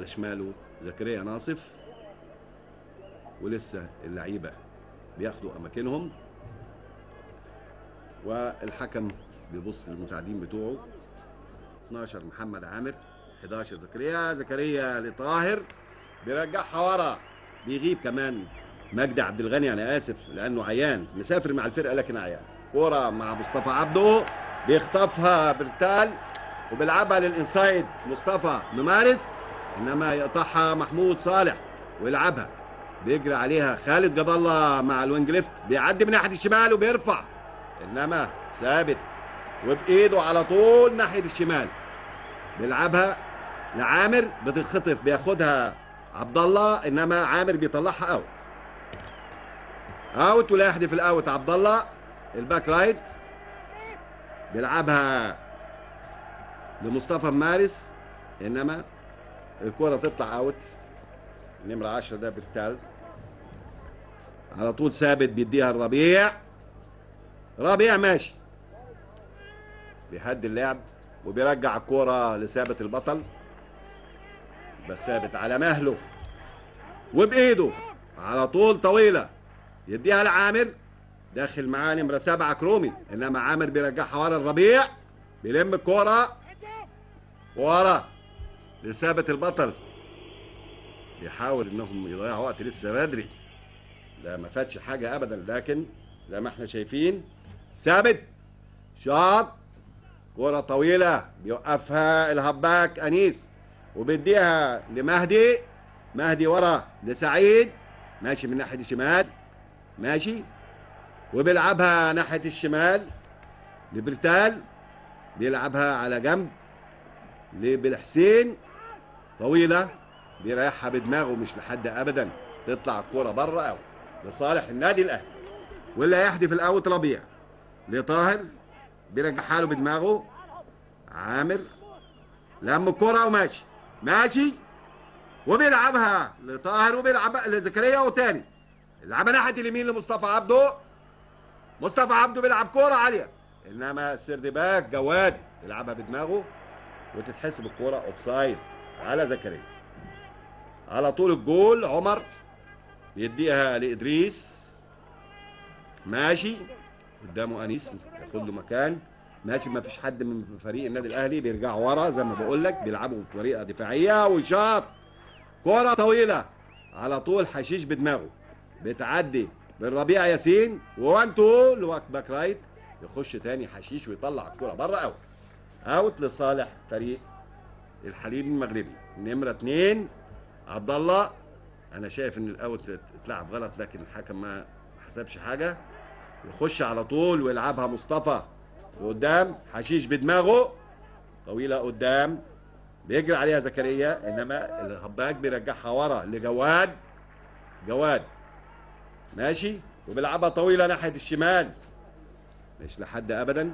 على شماله زكريا ناصف ولسه اللعيبه بياخدوا اماكنهم والحكم بيبص للمساعدين بتوعه 12 محمد عامر 11 زكريا زكريا لطاهر بيرجعها ورا بيغيب كمان مجدي عبد الغني انا اسف لانه عيان مسافر مع الفرقه لكن عيان كوره مع مصطفى عبده بيخطفها برتال وبيلعبها للانسايد مصطفى ممارس انما يقطعها محمود صالح ويلعبها بيجري عليها خالد جاب الله مع الوينج ليفت بيعدي من ناحيه الشمال وبيرفع انما ثابت وبايده على طول ناحيه الشمال بيلعبها لعامر بتتخطف بياخدها عبد الله انما عامر بيطلعها اوت اوت ولا يحدف الاوت عبد الله الباك رايت بيلعبها لمصطفى مارس انما الكرة تطلع اوت نمرة 10 ده برتال على طول ثابت بيديها الربيع ربيع ماشي بيهدي اللعب وبيرجع الكرة لثابت البطل بس ثابت على مهله وبايده على طول طويلة يديها لعامر داخل معاه نمرة سبعة كرومي انما عامر بيرجعها ورا الربيع بيلم الكرة ورا لثابت البطل بيحاول انهم يضيعوا وقت لسه بدري لا ما فاتش حاجة ابدا لكن زي ما احنا شايفين ثابت شاط كرة طويلة بيوقفها الهباك انيس وبيديها لمهدي مهدي ورا لسعيد ماشي من ناحية الشمال ماشي وبيلعبها ناحية الشمال لبرتال بيلعبها على جنب لبالحسين طويلة بيريحها بدماغه مش لحد ابدا تطلع الكوره بره او لصالح النادي الاهلي واللي هيحدف الاوت ربيع لطاهر بيرجعها له بدماغه عامر لم الكوره وماشي ماشي وبيلعبها لطاهر وبيلعبها لزكريا وتاني لعبها ناحيه اليمين لمصطفى عبده مصطفى عبده بيلعب كوره عاليه انما السيرد باك جواد يلعبها بدماغه وتتحسب الكوره اوفسايد على زكريا على طول الجول عمر يديها لادريس ماشي قدامه انيس ياخد له مكان ماشي ما فيش حد من فريق النادي الاهلي بيرجعوا ورا زي ما بقول لك بيلعبوا بطريقه دفاعيه وشاط كره طويله على طول حشيش بدماغه بتعدي بالربيع ياسين وان تو لواك باك رايت يخش تاني حشيش ويطلع الكره بره اوت اوت لصالح فريق الحليب المغربي نمره اتنين عبد الله انا شايف ان الاوت اتلعب غلط لكن الحكم ما حسبش حاجه يخش على طول ويلعبها مصطفى لقدام حشيش بدماغه طويله قدام بيجري عليها زكريا انما الهباك بيرجعها ورا لجواد جواد ماشي وبيلعبها طويله ناحيه الشمال مش لحد ابدا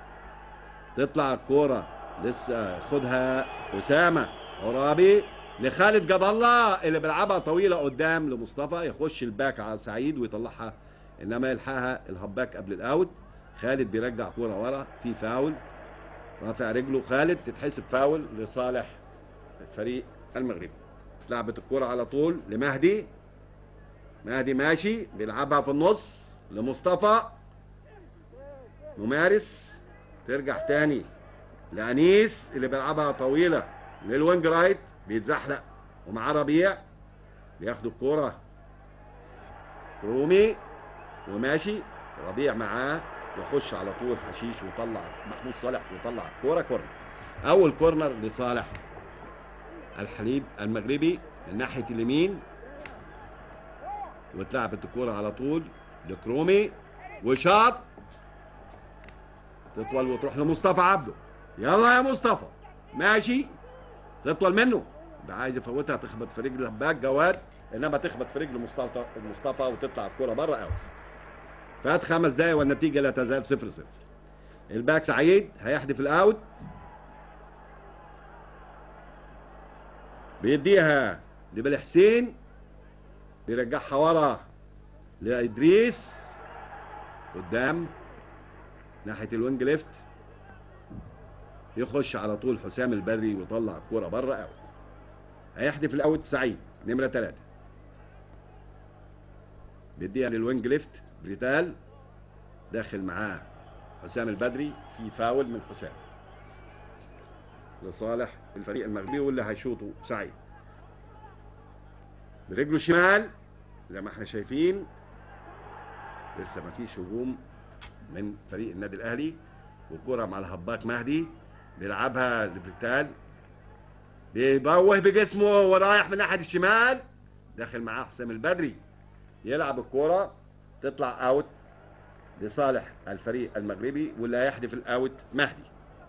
تطلع الكوره لسه خدها اسامه عرابي لخالد جاب الله اللي بيلعبها طويله قدام لمصطفى يخش الباك على سعيد ويطلعها انما يلحقها الهباك قبل الاوت خالد بيرجع كوره ورا في فاول رافع رجله خالد تتحسب فاول لصالح الفريق المغربي اتلعبت الكوره على طول لمهدي مهدي ماشي بيلعبها في النص لمصطفى ممارس ترجع تاني لانيس اللي بيلعبها طويله للوينج رايت بيتزحلق ومعاه ربيع بياخدوا الكوره رومي وماشي ربيع معاه يخش على طول حشيش ويطلع محمود صالح ويطلع كوره كورنر اول كورنر لصالح الحليب المغربي من ناحيه اليمين واتلعبت الكوره على طول لكرومي وشاط تطول وتروح لمصطفى عبده يلا يا مصطفى ماشي تطول منه ده عايز يفوتها تخبط في رجل الهباك جواد انما تخبط في رجل مصطفى مصطفى وتطلع الكوره بره اوت فات خمس دقايق والنتيجه لا تزال صفر صفر الباك سعيد هيحدف الاوت بيديها لبل حسين بيرجعها ورا لادريس قدام ناحيه الوينج ليفت يخش على طول حسام البدري ويطلع الكوره بره اوت هيحدف الاوت سعيد نمره ثلاثة بيديها للوينج ليفت بريتال داخل معاه حسام البدري في فاول من حسام لصالح الفريق المغربي واللي هيشوطه سعيد برجله الشمال زي ما احنا شايفين لسه ما فيش هجوم من فريق النادي الاهلي والكره مع الهباك مهدي بيلعبها لبريتال بيبوه بجسمه ورايح من ناحيه الشمال داخل معاه حسام البدري يلعب الكرة تطلع اوت لصالح الفريق المغربي واللي هيحدف الاوت مهدي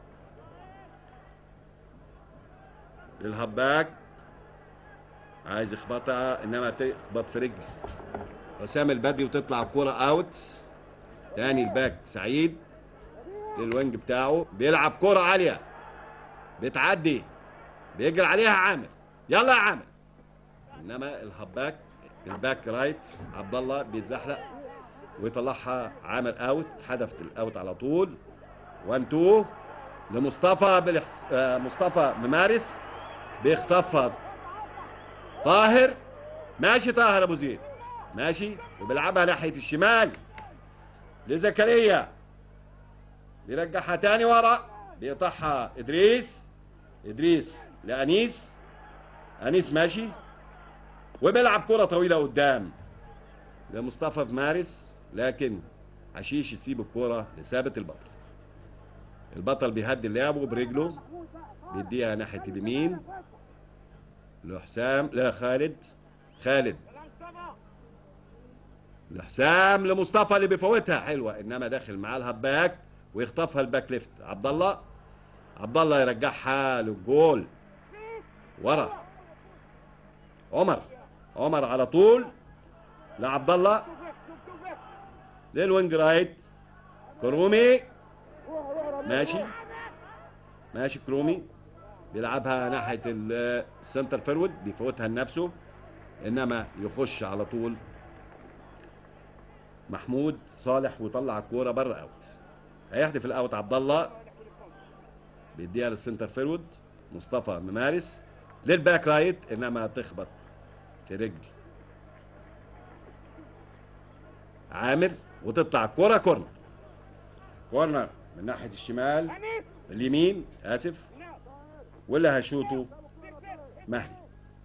للهباك عايز يخبطها انما تخبط في رجل حسام البدري وتطلع الكرة اوت تاني الباك سعيد للوينج بتاعه بيلعب كرة عالية بتعدي بيجري عليها عامر يلا يا عامر انما الهباك الباك رايت عبد الله بيتزحلق ويطلعها عامر اوت حدفت الاوت على طول 1 2 لمصطفى بالحس... آه، مصطفى ممارس بيخطفها طاهر ماشي طاهر ابو زيد ماشي وبيلعبها ناحيه الشمال لزكريا بيرجعها تاني ورا بيقطعها ادريس ادريس لانيس انيس ماشي وبيلعب كرة طويلة قدام لمصطفى في مارس لكن عشيش يسيب الكرة لثابت البطل البطل بيهدي لعبه برجله بيديها ناحية اليمين لحسام لا خالد خالد لحسام لمصطفى اللي بيفوتها حلوة انما داخل معاه الهباك ويخطفها الباك ليفت عبد الله عبد الله يرجعها للجول ورا عمر عمر على طول لعبد الله للوينج رايت كرومي ماشي ماشي كرومي بيلعبها ناحية السنتر فيرود بيفوتها لنفسه انما يخش على طول محمود صالح ويطلع الكوره بره اوت هيحدف الاوت عبد الله بيديها للسنتر فيرود مصطفى ممارس للباك رايت انما تخبط في رجل عامر وتطلع الكرة كورنر كورنر من ناحية الشمال اليمين آسف واللي هيشوطه مهدي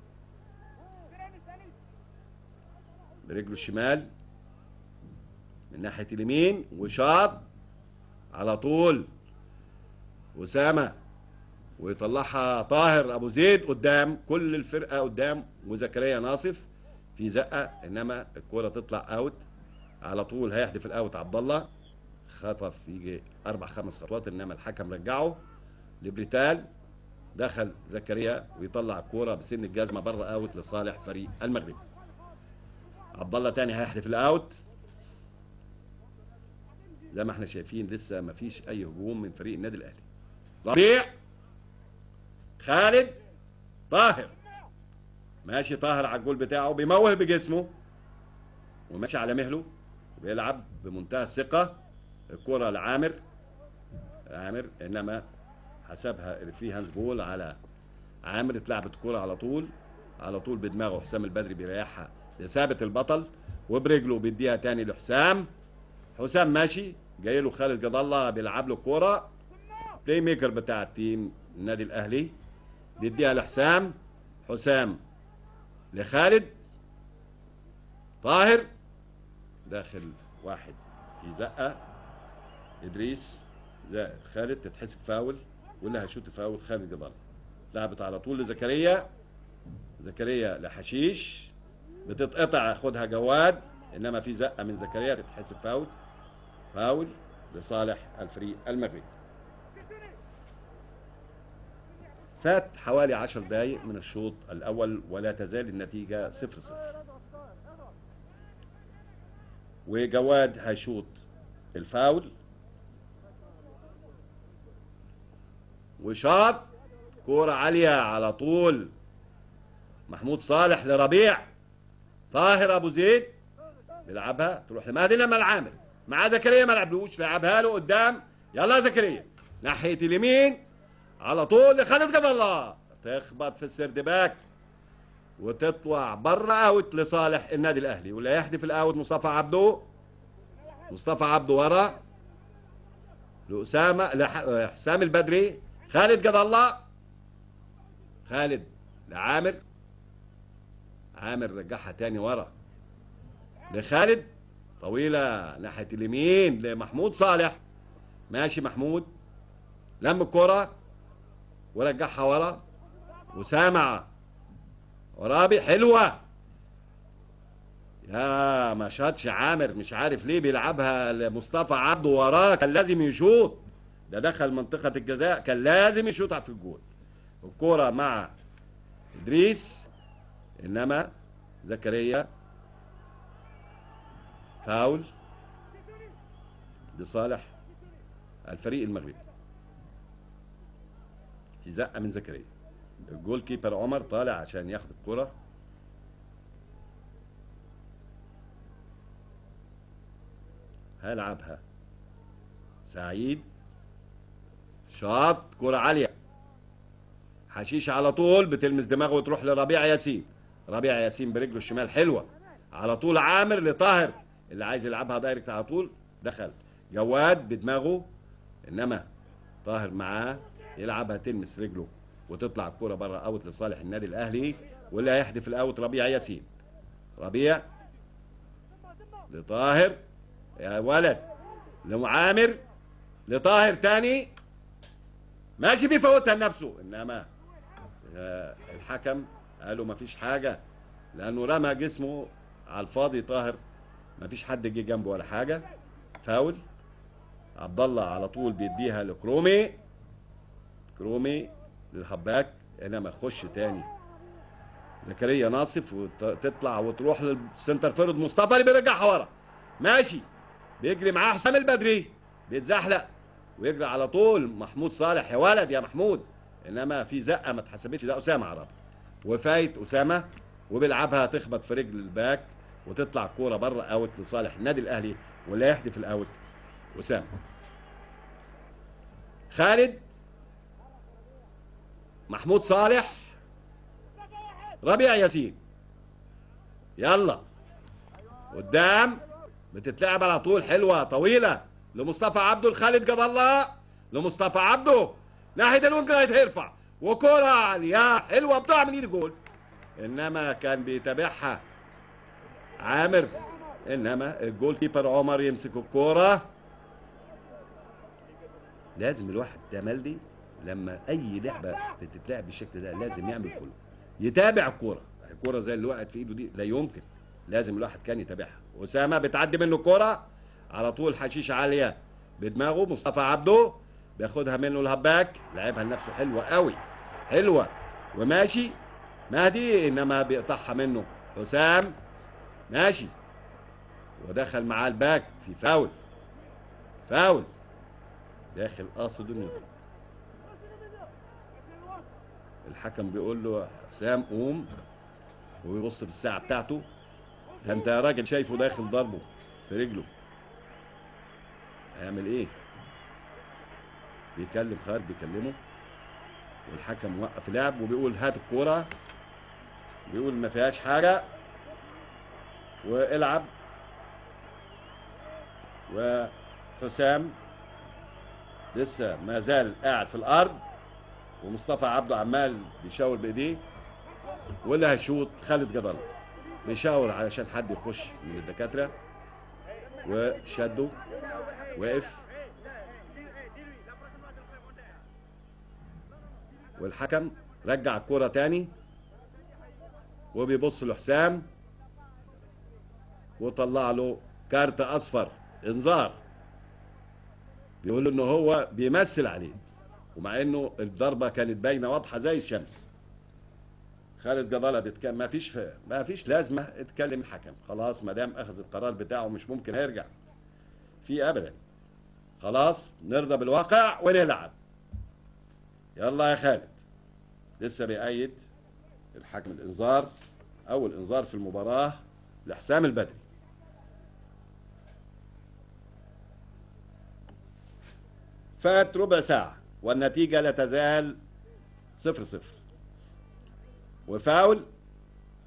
برجله الشمال من ناحية اليمين وشاط على طول أسامة ويطلعها طاهر ابو زيد قدام كل الفرقه قدام وزكريا ناصف في زقه انما الكوره تطلع اوت على طول هيحدف الاوت عبد الله خطف يجي اربع خمس خطوات انما الحكم رجعه لبريتال دخل زكريا ويطلع الكوره بسن الجزمه بره اوت لصالح فريق المغرب عبد الله تاني هيحدف الاوت زي ما احنا شايفين لسه ما فيش اي هجوم من فريق النادي الاهلي ربيع خالد طاهر ماشي طاهر على الجول بتاعه بيموه بجسمه وماشي على مهله وبيلعب بمنتهى الثقة الكرة لعامر عامر انما حسبها الفري هاندز بول على عامر اتلعبت الكرة على طول على طول بدماغه حسام البدري بيريحها لثابت البطل وبرجله بيديها تاني لحسام حسام ماشي جاي له خالد جد الله بيلعب له الكرة بلاي ميكر بتاع التيم النادي الاهلي بيديها لحسام حسام لخالد طاهر داخل واحد في زقه ادريس زائد خالد تتحسب فاول واللي هيشوط فاول خالد جبال لعبت على طول لزكريا زكريا لحشيش بتتقطع خدها جواد انما في زقه من زكريا تتحسب فاول فاول لصالح الفريق المغربي فات حوالي عشر دقايق من الشوط الأول ولا تزال النتيجة صفر صفر وجواد هيشوط الفاول وشاط كورة عالية على طول محمود صالح لربيع طاهر أبو زيد بيلعبها تروح لمهدي لما العامر مع زكريا ما لعبلوش لعبها له قدام يلا يا زكريا ناحية اليمين على طول لخالد جد الله تخبط في السرد باك وتطلع بره اوت لصالح النادي الاهلي واللي هيحدف الاوت مصطفى عبده مصطفى عبده ورا لأسامة لحسام البدري خالد جد الله خالد لعامر عامر رجعها تاني ورا لخالد طويلة ناحية اليمين لمحمود صالح ماشي محمود لم الكرة ورجعها ورا وسامع ورابي حلوة يا ما شاتش عامر مش عارف ليه بيلعبها لمصطفى عبده وراه كان لازم يشوط ده دخل منطقة الجزاء كان لازم يشوطها في الجول الكرة مع إدريس إنما زكريا فاول لصالح الفريق المغربي في زقة من زكريا الجول كيبر عمر طالع عشان ياخد الكرة هلعبها سعيد شاط كرة عالية حشيش على طول بتلمس دماغه وتروح لربيع ياسين ربيع ياسين برجله الشمال حلوة على طول عامر لطاهر اللي عايز يلعبها دايركت على طول دخل جواد بدماغه انما طاهر معاه يلعبها تلمس رجله وتطلع الكرة بره اوت لصالح النادي الاهلي واللي هيحدف الاوت ربيع ياسين ربيع لطاهر يا ولد لمعامر لطاهر تاني ماشي بيفوتها لنفسه انما آه، الحكم قالوا مفيش حاجه لانه رمى جسمه على الفاضي طاهر مفيش حد جه جنبه ولا حاجه فاول عبد الله على طول بيديها لكرومي كرومي للهباك انما خش تاني زكريا ناصف وتطلع وتروح للسنتر فيرود مصطفى اللي بيرجعها ورا ماشي بيجري معاه حسام البدري بيتزحلق ويجري على طول محمود صالح يا ولد يا محمود انما في زقه ما اتحسبتش ده اسامه عربي وفايت اسامه وبيلعبها تخبط في رجل الباك وتطلع كوره بره اوت لصالح النادي الاهلي ولا يحدف الاوت اسامه خالد محمود صالح ربيع ياسين يلا قدام بتتلعب على طول حلوه طويله لمصطفى عبده الخالد جد الله لمصطفى عبده ناحيه الوينج رايت هيرفع وكره عاليه حلوه بتقع من ايد جول انما كان بيتابعها عامر انما الجول كيبر عمر يمسك الكوره لازم الواحد تملي لما اي لعبه بتتلعب بالشكل ده لازم يعمل فولو يتابع الكوره الكوره زي اللي وقعت في ايده دي لا يمكن لازم الواحد كان يتابعها اسامه بتعدي منه الكوره على طول حشيش عاليه بدماغه مصطفى عبده بياخدها منه الهباك لعبها لنفسه حلوه قوي حلوه وماشي مهدي انما بيقطعها منه حسام ماشي ودخل معاه الباك في فاول فاول داخل قاصد النجم الحكم بيقول له حسام قوم ويبص في الساعه بتاعته ده انت يا راجل شايفه داخل ضربه في رجله هيعمل ايه بيكلم خالد بيكلمه والحكم وقف لعب وبيقول هات الكوره بيقول ما فيهاش حاجه والعب وحسام لسه ما زال قاعد في الارض ومصطفى عبده عمال بيشاور بايديه واللي هيشوط خالد جدل بيشاور علشان حد يخش من الدكاتره وشده وقف والحكم رجع الكرة تاني وبيبص لحسام وطلع له كارت اصفر انذار بيقول له ان هو بيمثل عليه ومع انه الضربه كانت باينه واضحه زي الشمس خالد جدالة بيتكلم ما فيش ما فيش لازمه اتكلم الحكم خلاص ما دام اخذ القرار بتاعه مش ممكن هيرجع في ابدا خلاص نرضى بالواقع ونلعب يلا يا خالد لسه بيأيد الحكم الانذار اول انذار في المباراه لحسام البدري فات ربع ساعة والنتيجة لا تزال صفر صفر وفاول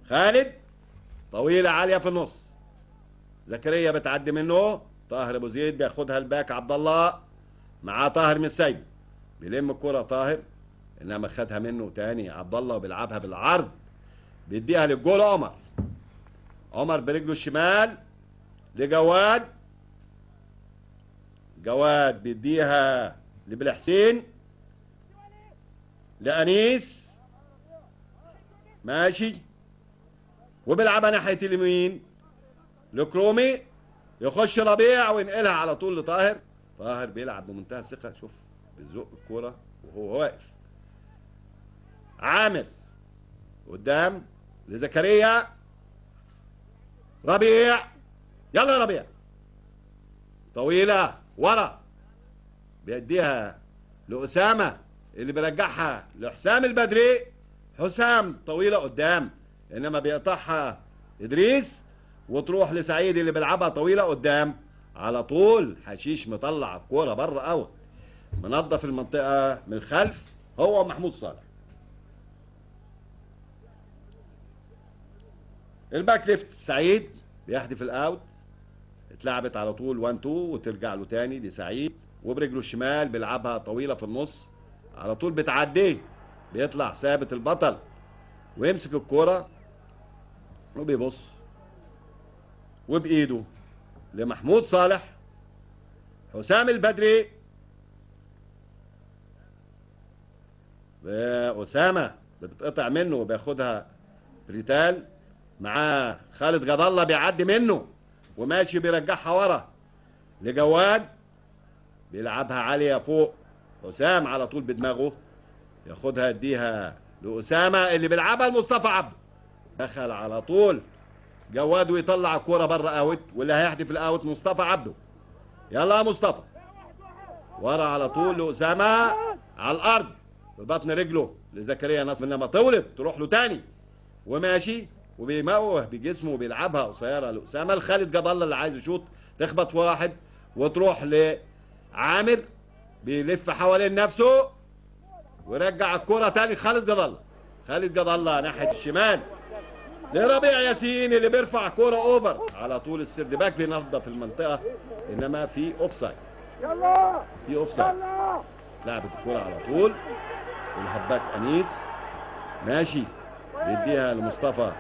خالد طويلة عالية في النص زكريا بتعدي منه طاهر ابو زيد بياخدها الباك عبد الله معاه طاهر من السيد بيلم الكرة طاهر انما خدها منه تاني عبد الله وبيلعبها بالعرض بيديها للجول عمر عمر برجله الشمال لجواد جواد بيديها لبلحسين لأنيس ماشي وبيلعبها ناحية اليمين لكرومي يخش ربيع وينقلها على طول لطاهر طاهر بيلعب بمنتهى الثقة شوف بيزق الكورة وهو واقف عامر قدام لزكريا ربيع يلا يا ربيع طويلة ورا بيديها لأسامة اللي بيرجعها لحسام البدري حسام طويلة قدام إنما بيقطعها إدريس وتروح لسعيد اللي بيلعبها طويلة قدام على طول حشيش مطلع الكورة بره أوت منظف المنطقة من الخلف هو محمود صالح الباك ليفت سعيد بيحدف الاوت اتلعبت على طول 1 2 وترجع له تاني لسعيد وبرجله الشمال بيلعبها طويله في النص على طول بتعديه بيطلع ثابت البطل ويمسك الكوره وبيبص وبايده لمحمود صالح حسام البدري اسامه بتتقطع منه وبياخدها بريتال معاه خالد جد الله بيعدي منه وماشي بيرجعها ورا لجواد بيلعبها عاليه فوق حسام على طول بدماغه ياخدها يديها لاسامه اللي بيلعبها لمصطفى عبده دخل على طول جواد ويطلع الكوره بره اوت واللي هيحدف الاوت مصطفى عبده يلا يا مصطفى ورا على طول لاسامه على الارض ببطن رجله لزكريا نصر انما طولت تروح له تاني وماشي وبيموه بجسمه وبيلعبها قصيره لاسامه لخالد جد الله اللي عايز يشوط تخبط في واحد وتروح لعامر بيلف حوالين نفسه ويرجع الكرة تاني خالد جد الله خالد جد الله ناحيه الشمال لربيع ياسين اللي بيرفع كرة اوفر على طول السرد باك بينظف المنطقه انما في اوف سايد يلا في اوف سايد يلا لعبت الكرة على طول الهباك انيس ماشي بيديها لمصطفى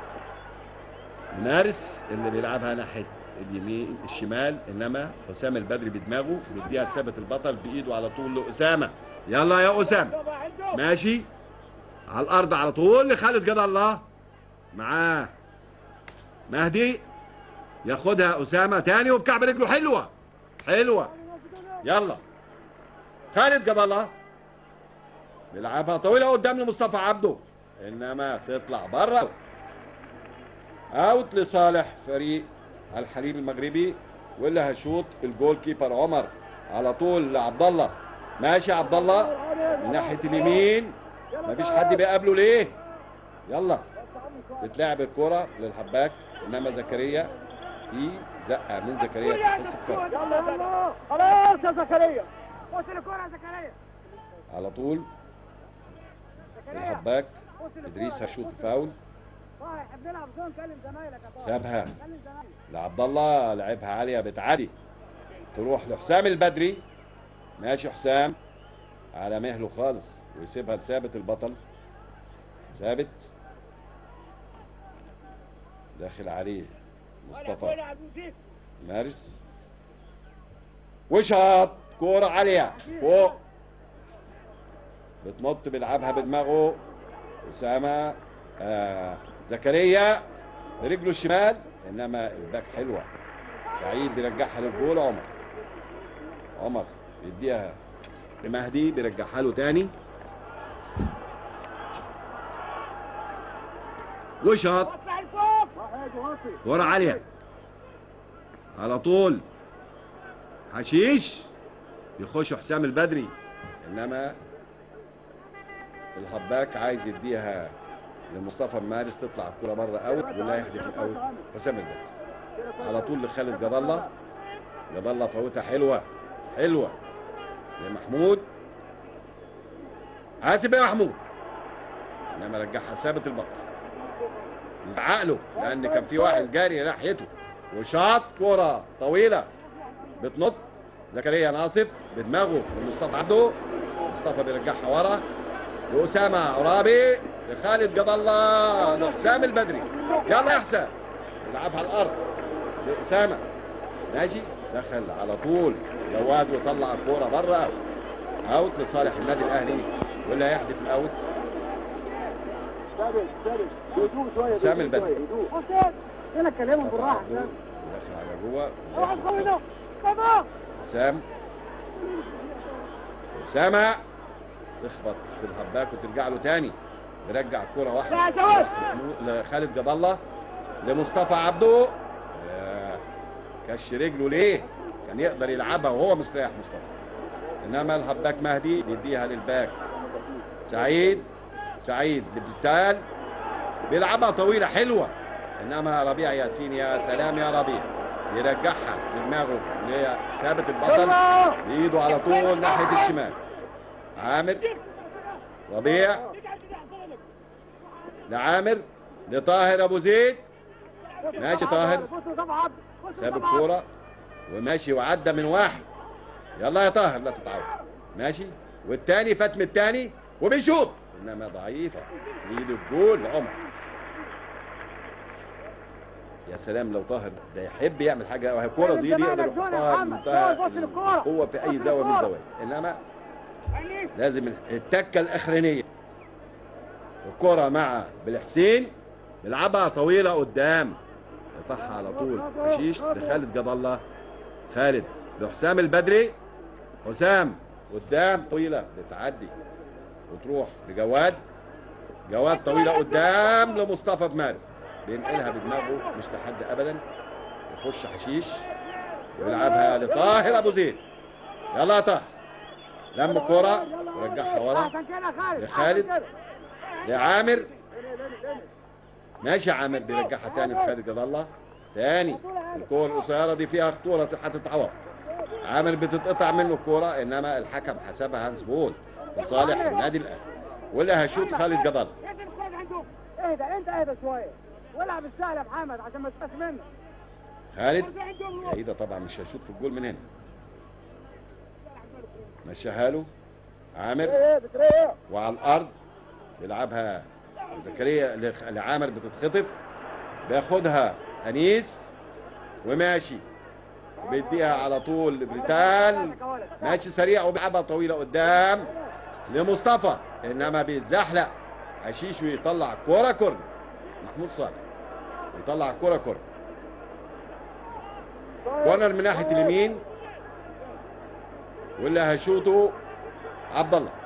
منارس اللي بيلعبها ناحيه اليمين الشمال انما حسام البدري بدماغه بيديها ثابت البطل بايده على طول لاسامه يلا يا اسامه ماشي على الارض على طول لخالد جد الله معاه مهدي ياخدها اسامه تاني وبكعب رجله حلوه حلوه يلا خالد جد الله بيلعبها طويله قدام لمصطفى عبده انما تطلع بره اوت لصالح فريق الحليب المغربي واللي هيشوط الجول كيبر عمر على طول لعبد الله ماشي عبد الله من ناحيه اليمين مفيش حد بيقابله ليه يلا بتلعب الكرة للحباك انما زكريا في زقه من زكريا تحس بفرق يلا يلا خلاص يا زكريا خش الكرة يا زكريا على طول الحباك ادريس هيشوط فاول صح بنلعب زون كلم زمايلك يا طارق سابها كلم زمايلك لعبد الله لعبها عاليه بتعدي تروح لحسام البدري ماشي حسام على مهله خالص ويسيبها لثابت البطل ثابت داخل عليه مصطفى مارس وشاط كورة عالية فوق بتنط بيلعبها بدماغه أسامة آه زكريا برجله الشمال إنما الباك حلوة سعيد بيرجعها للجول عمر عمر بيديها لمهدي بيرجعها له تاني وشاط وسع الفوق واحد واطي ورا عالية على طول حشيش يخش حسام البدري انما الهباك عايز يديها لمصطفى مارس تطلع الكرة بره اوت ولا يحدف الاوت حسام البدري على طول لخالد جد الله جد الله فوتها حلوة حلوة لمحمود حاسب يا محمود انما رجعها ثابت البطل يزعق له لان كان في واحد جاري ناحيته وشاط كرة طويلة بتنط زكريا ناصف بدماغه لمصطفى عبده مصطفى بيرجعها ورا لأسامة عرابي لخالد جاب الله لحسام البدري يلا يا حسام يلعبها على الأرض لأسامة ماشي دخل على طول جواد وطلع الكورة بره اوت اوت لصالح النادي الأهلي واللي هيحدف الأوت ثابت ثابت هدوء شويه سامي هدوء البدري. شوية، هدوء حسين هنا كلمهم مصطفى بالراحه عبده دخل على جوه اوعى تخونوا بابا حسام أسامة تخبط في الهباك وترجع له تاني يرجع الكرة واحدة يا جواد. لخالد جاب الله لمصطفى عبده ياه، كش رجله ليه؟ كان يقدر يلعبها وهو مستريح مصطفى انما الهباك مهدي بيديها للباك سعيد سعيد لبلتال بيلعبها طويلة حلوة انما ربيع ياسين يا سلام يا ربيع يرجعها بدماغه لثابت البطل بايده على طول ناحيه الشمال عامر ربيع لعامر لطاهر ابو زيد ماشي طاهر. ساب الكوره وماشي وعدى من واحد يلا يا طاهر لا تتعود ماشي والتاني فات من التاني وبيشوط انما ضعيفه في ايده الجول عمر يا سلام لو طاهر ده يحب يعمل حاجه وهي كوره زي دي يقدر يحطها بمنتهى القوه في اي زاويه من الزوايا انما لازم التكه الاخرانيه الكره مع بالحسين يلعبها طويله قدام يطحها على طول حشيش لخالد جاب الله خالد لحسام البدري حسام قدام طويله بتعدي وتروح لجواد جواد طويله قدام لمصطفى بمارس بينقلها بدماغه مش لحد ابدا يخش حشيش ويلعبها لطاهر ابو زيد يلا يا طاهر لم الكرة ورجعها ورا لخالد. لعامر ماشي يا عامر بيرجعها تاني لخالد جد الله تاني الكورة القصيرة دي فيها خطورة هتتعوض عامر بتتقطع منه الكورة انما الحكم حسبها هانز بول لصالح النادي الاهلي واللي هيشوط خالد جد الله اهدى انت اهدى شويه والعب السهل يا محمد عشان ما تبقاش منك خالد بعيدة طبعا مش هيشوط في الجول من هنا مشاها له عامر ايه بتريق وعلى الارض بيلعبها زكريا لخ- لعامر بتتخطف بياخدها انيس وماشي بيديها على طول لبريتال ماشي سريع وبيلعبها طويله قدام لمصطفى انما بيتزحلق حشيش ويطلع الكوره كورنر محمود صالح يطلع الكوره كورنر كورنر من ناحيه اليمين واللي هيشوطه عبد الله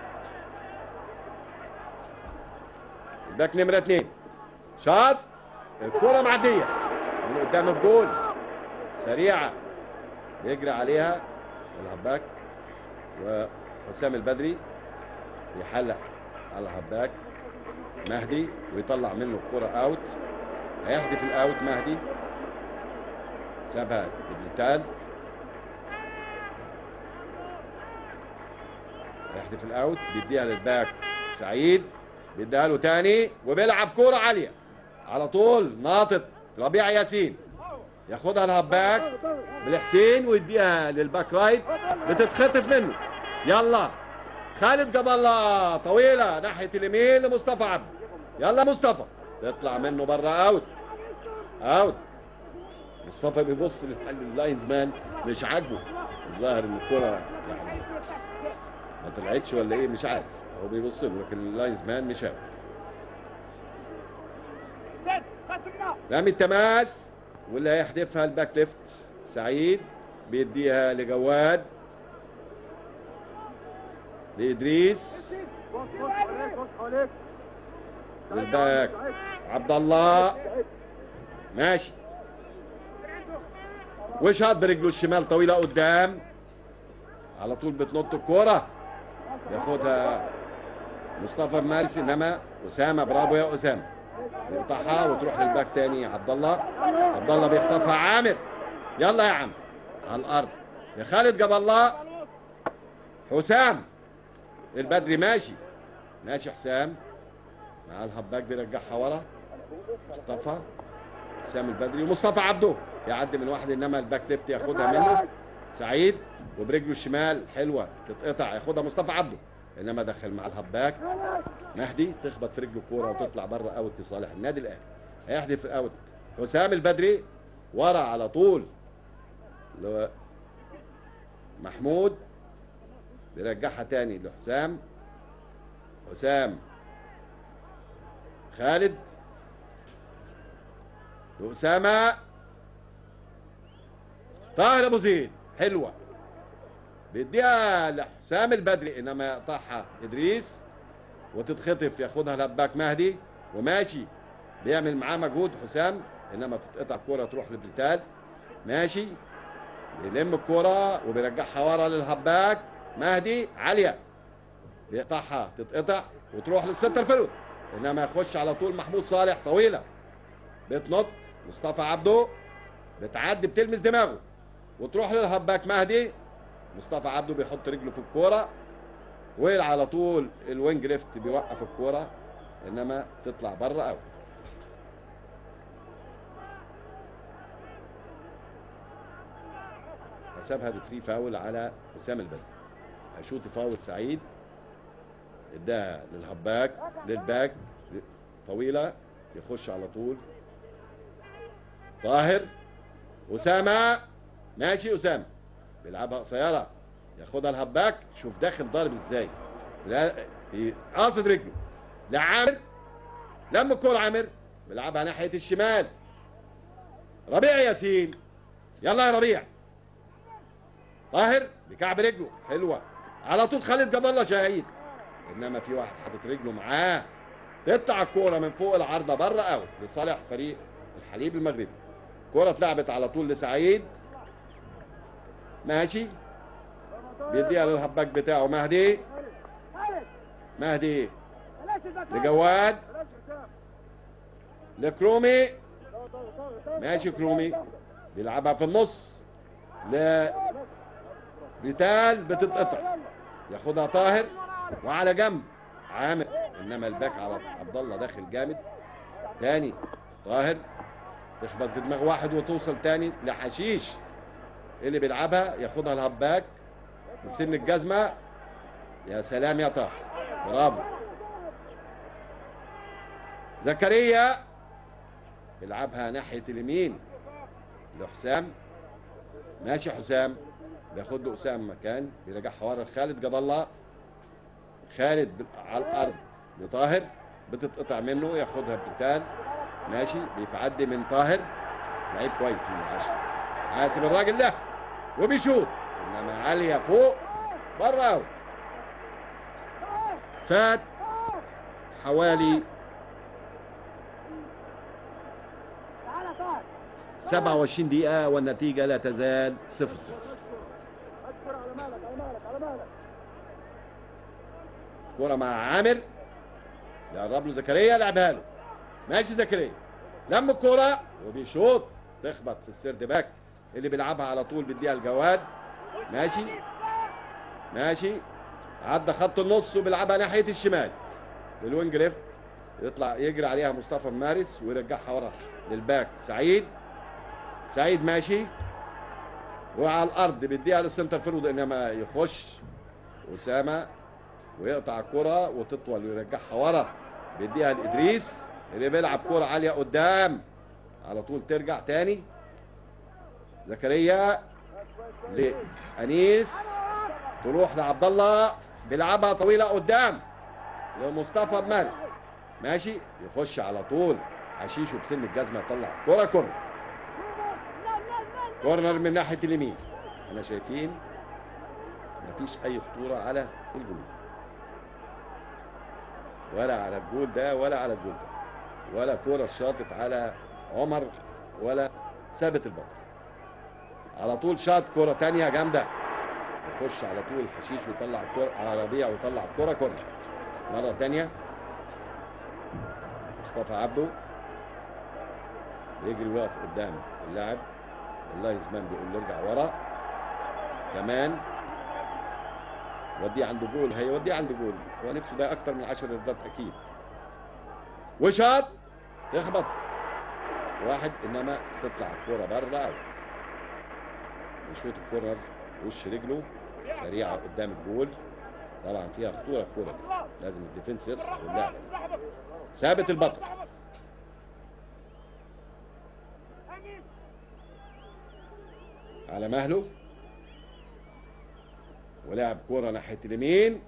الباك نمرة اتنين شاط الكرة معدية من قدام الجول سريعة يجري عليها الهباك وحسام البدري يحلق على الهباك مهدي ويطلع منه الكرة اوت هيحدف الاوت مهدي سابها لبلتال يحدف الاوت بيديها للباك سعيد بيديها له تاني وبيلعب كوره عاليه على طول ناطط ربيع ياسين ياخدها الهباك بالحسين ويديها للباك رايت بتتخطف منه يلا خالد جاب الله طويله ناحيه اليمين لمصطفى عبد يلا مصطفى تطلع منه بره اوت اوت مصطفى بيبص لللاينز مان مش عاجبه الظاهر ان الكوره يعني ما طلعتش ولا ايه مش عارف هو بيبص له لكن اللاينز مان مش عارف رامي التماس واللي هيحدفها الباك ليفت سعيد بيديها لجواد لادريس للباك عبد الله ماشي وشاط برجله الشمال طويله قدام على طول بتنط الكوره ياخدها مصطفى مارس انما اسامه برافو يا اسامه يقطعها وتروح للباك تاني عبد الله عبد الله بيخطفها عامر يلا يا عم على الارض يا خالد جاب الله حسام البدري ماشي ماشي حسام مع الهباك بيرجعها ورا مصطفى حسام البدري ومصطفى عبده يعدي من واحد انما الباك ليفت ياخدها منه سعيد وبرجله الشمال حلوه تتقطع ياخدها مصطفى عبده انما دخل مع الهباك مهدي تخبط في رجله الكوره وتطلع بره اوت لصالح النادي الاهلي هيحدف اوت حسام البدري ورا على طول ل- محمود بيرجعها تاني لحسام حسام خالد وأسامة طاهر أبو زيد حلوة بيديها لحسام البدري إنما يقطعها إدريس وتتخطف ياخدها لباك مهدي وماشي بيعمل معاه مجهود حسام إنما تتقطع الكرة تروح لبلتال ماشي بيلم الكرة وبيرجعها ورا للهباك مهدي عالية بيقطعها تتقطع وتروح للسنتر فيرود انما يخش على طول محمود صالح طويله بتنط مصطفى عبده بتعدي بتلمس دماغه وتروح للهباك مهدي مصطفى عبده بيحط رجله في الكوره وعلى طول الوينج ليفت بيوقف الكوره انما تطلع بره اوت حسبها بفري فاول على حسام البدري هيشوط فاول سعيد اداها للهباك للباك طويله يخش على طول طاهر اسامه ماشي اسامه بيلعبها قصيره ياخدها الهباك شوف داخل ضارب ازاي لا قاصد رجله لعامر لم الكوره عامر بيلعبها ناحيه الشمال ربيع ياسين يلا يا ربيع طاهر بكعب رجله حلوه على طول خالد جاب الله شهيد انما في واحد حاطط رجله معاه تقطع الكوره من فوق العارضه بره اوت لصالح فريق الحليب المغربي كوره اتلعبت على طول لسعيد ماشي بيديها للهباك بتاعه مهدي خالد مهدي بلاش الباك لجواد بلاش حسام. لكرومي طو- طو- طو- طو- ماشي كرومي بيلعبها في النص ل ريتال بتتقطع يلا. ياخدها طاهر وعلى جنب عامر انما الباك على عبد الله داخل جامد تاني طاهر تخبط في دماغ واحد وتوصل تاني لحشيش اللي بيلعبها ياخدها الهباك من سن الجزمه يا سلام يا طاهر برافو زكريا بيلعبها ناحيه اليمين لحسام ماشي حسام بياخد له اسامه مكان بيرجعها ورا لخالد جاب الله خالد ب- على الارض لطاهر بتتقطع منه ياخدها بقتال ماشي بيعدي من طاهر لعيب كويس من العشرة حاسب الراجل ده وبيشوط انما عاليه فوق بره اوت فات حوالي تعالى طاهر 27 دقيقة والنتيجة لا تزال صفر صفر اشكر على مالك على مالك على مالك كرة مع عامر يقرب له زكريا لعبها له ماشي زكريا لم الكرة وبيشوط تخبط في السيرد باك اللي بيلعبها على طول بيديها الجواد ماشي ماشي عدى خط النص وبيلعبها ناحية الشمال للوينج ليفت يطلع يجري عليها مصطفى مارس ويرجعها ورا للباك سعيد سعيد ماشي وعلى الارض بيديها للسنتر فيرود انما يخش اسامه ويقطع الكرة وتطول ويرجعها ورا بيديها لإدريس اللي بيلعب كرة عالية قدام على طول ترجع تاني زكريا لأنيس تروح لعبد الله بيلعبها طويلة قدام لمصطفى مارس ماشي يخش على طول حشيشه بسن الجزمة يطلع كرة كورنر كورنر من ناحية اليمين احنا شايفين مفيش أي خطورة على الجول ولا على الجول ده ولا على الجول ده ولا كرة شاطت على عمر ولا ثابت البطل على طول شاط كرة تانية جامدة يخش على طول حشيش ويطلع الكرة على ربيع ويطلع الكرة كرة مرة تانية مصطفى عبده بيجري ويقف قدام اللاعب الله زمان بيقول له ارجع ورا كمان وديه عند جول هيوديه عند جول هو نفسه ده اكتر من 10 ردات اكيد وشاط تخبط واحد انما تطلع الكوره بره اوت يشوط الكورنر وش رجله سريعه قدام الجول طبعا فيها خطوره الكوره دي لازم الديفنس يصحى واللعب ثابت البطل على مهله ولعب كوره ناحيه اليمين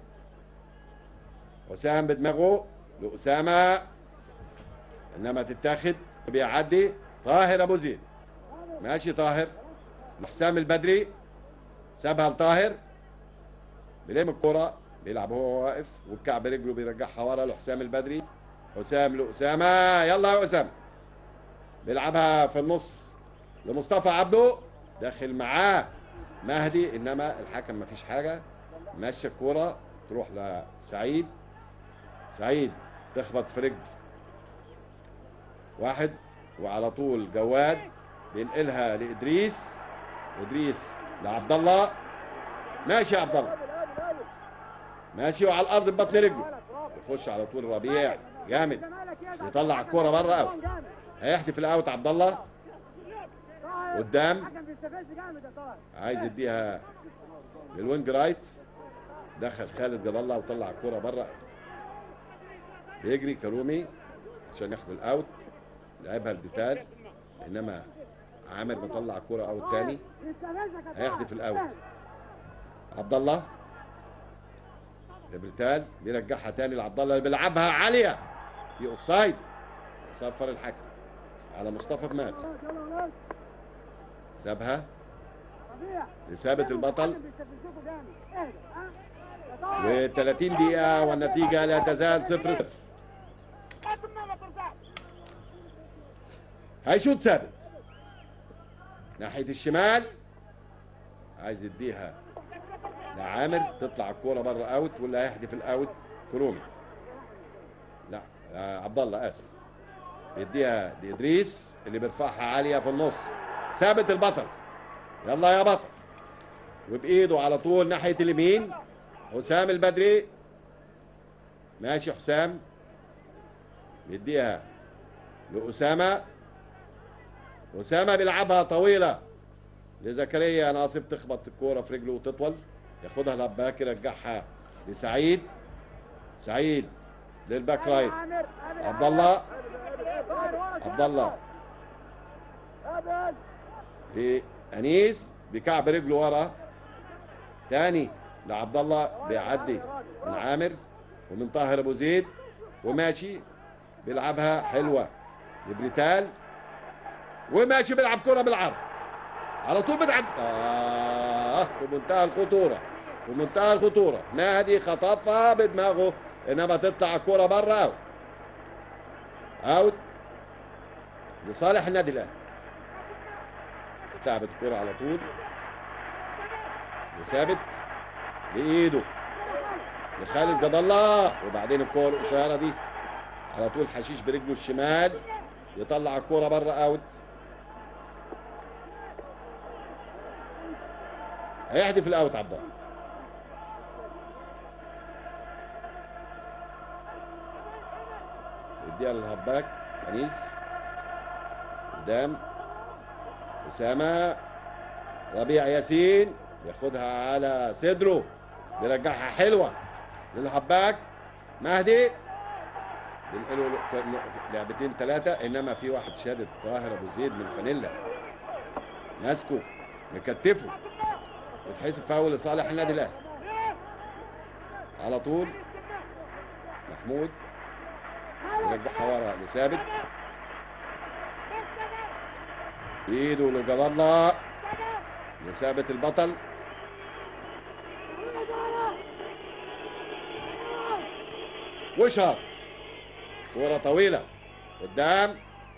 وسام بدماغه لأسامة انما تتاخد بيعدي طاهر ابو زيد ماشي طاهر حسام البدري سابها لطاهر بيلم الكرة بيلعب هو واقف والكعب رجله بيرجعها ورا لحسام البدري حسام لأسامة يلا يا أسامة بيلعبها في النص لمصطفى عبده داخل معاه مهدي انما الحكم ما فيش حاجه ماشي الكوره تروح لسعيد سعيد تخبط في رجل واحد وعلى طول جواد بينقلها لادريس ادريس لعبد الله ماشي يا عبد الله ماشي وعلى الارض ببطن رجله يخش على طول ربيع جامد يطلع الكوره بره اوت هيحدف الاوت عبد الله قدام. الحكم بيستفز جامد يا طاهر عايز يديها للوينج رايت دخل خالد جد الله وطلع الكرة بره بيجري كرومي عشان ياخد الاوت لعبها البتال انما عامر مطلع الكرة اوت تاني بيستفزك يا طاهر هيحدف الاوت عبد الله البرتال بيرجعها تاني لعبد الله اللي بيلعبها عاليه في اوف سايد صفر الحكم على مصطفى بمارس يلا ولاد سابها ربيع لثابت البطل الحكم بيستفزكوا جامد اهدى ها يا طاهر و30 دقيقة والنتيجة لا تزال صفر صفر هيشوط ثابت ناحية الشمال عايز يديها لعامر تطلع الكورة بره اوت واللي هيحدف الاوت كرومي لا آه، عبد الله اسف بيديها لادريس اللي بيرفعها عالية في النص ثابت البطل يلا يا بطل وبايده على طول ناحية اليمين حسام البدري ماشي حسام بيديها لأسامة أسامة بيلعبها طويلة لزكريا ناصف تخبط الكورة في رجله وتطول ياخدها لباك يرجعها لسعيد سعيد للباك رايت عامر عبد الله طاهر ورا شوية. عبد الله ابعد لأنيس بكعب رجله ورا تاني لعبد الله بيعدي من عامر ومن طاهر ابو زيد وماشي بيلعبها حلوه لبريتال وماشي بيلعب كره بالعرض على طول بتعد اه في منتهى الخطوره في منتهى الخطوره نادي خطفها بدماغه انما تطلع الكره بره اوت اوت لصالح النادي الاهلي اتلعبت الكره على طول لثابت بايده لخالد جد الله وبعدين الكوره القصيره دي على طول حشيش برجله الشمال يطلع الكوره بره اوت هيحدف الاوت عبد الله يديها للهباك انيس قدام اسامه ربيع ياسين ياخدها على صدره بيرجعها حلوه للهباك مهدي بينقلوا له لعبتين ثلاثه انما في واحد شادد طاهر ابو زيد من فانيلا ماسكه مكتفه وتحسب فاول لصالح النادي الاهلي على طول محمود يرجعها ورا لثابت ايده لجد الله لثابت البطل وشاط كرة طويلة قدام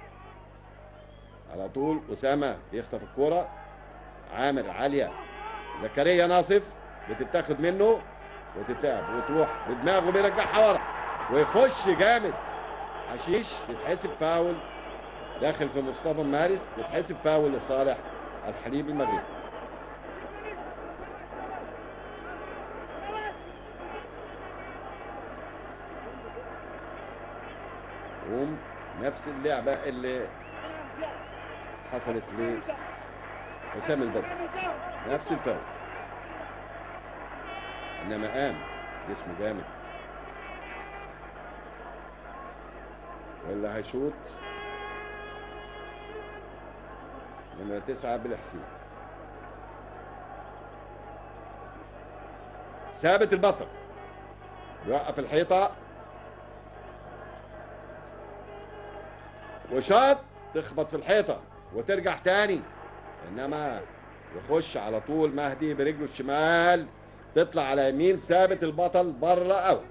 على طول أسامة يخطف الكرة عامر عالية زكريا ناصف بتتاخد منه وتتعب وتروح بدماغه بيرجعها ورا ويخش جامد حشيش يتحسب فاول داخل في مصطفى مارس تتحسب فاول لصالح الحليب المغربي يقوم نفس نفس اللعبة اللي حصلت لحسام البدر نفس الفاول انما قام جسمه جامد واللي هيشوط نمرة تسعة بالحسين ثابت البطل يوقف الحيطة وشاط تخبط في الحيطة وترجع تاني انما يخش على طول مهدي برجله الشمال تطلع على يمين ثابت البطل بره اوت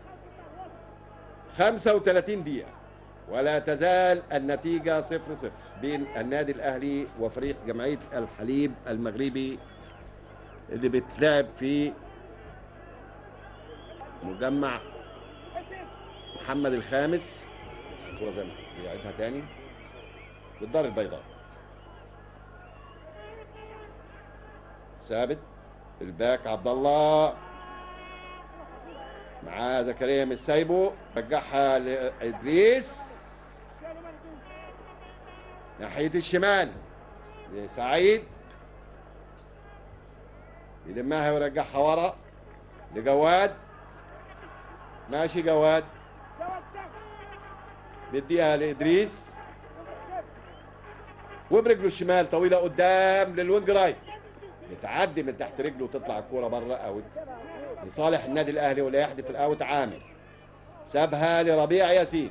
35 دقيقة ولا تزال النتيجة صفر صفر بين النادي الأهلي وفريق جمعية الحليب المغربي اللي بتلعب في مجمع محمد الخامس الكرة زي ما بيعيدها تاني بالدار البيضاء ثابت الباك عبد الله معاه زكريا مش سايبه رجعها لادريس ناحيه الشمال لسعيد يلمها ويرجعها ورا لجواد ماشي جواد بيديها لادريس وبرجله الشمال طويله قدام للوينج رايت بتعدي من تحت رجله وتطلع الكوره بره اوت لصالح النادي الاهلي ولا يحدف الاوت عامر سابها لربيع ياسين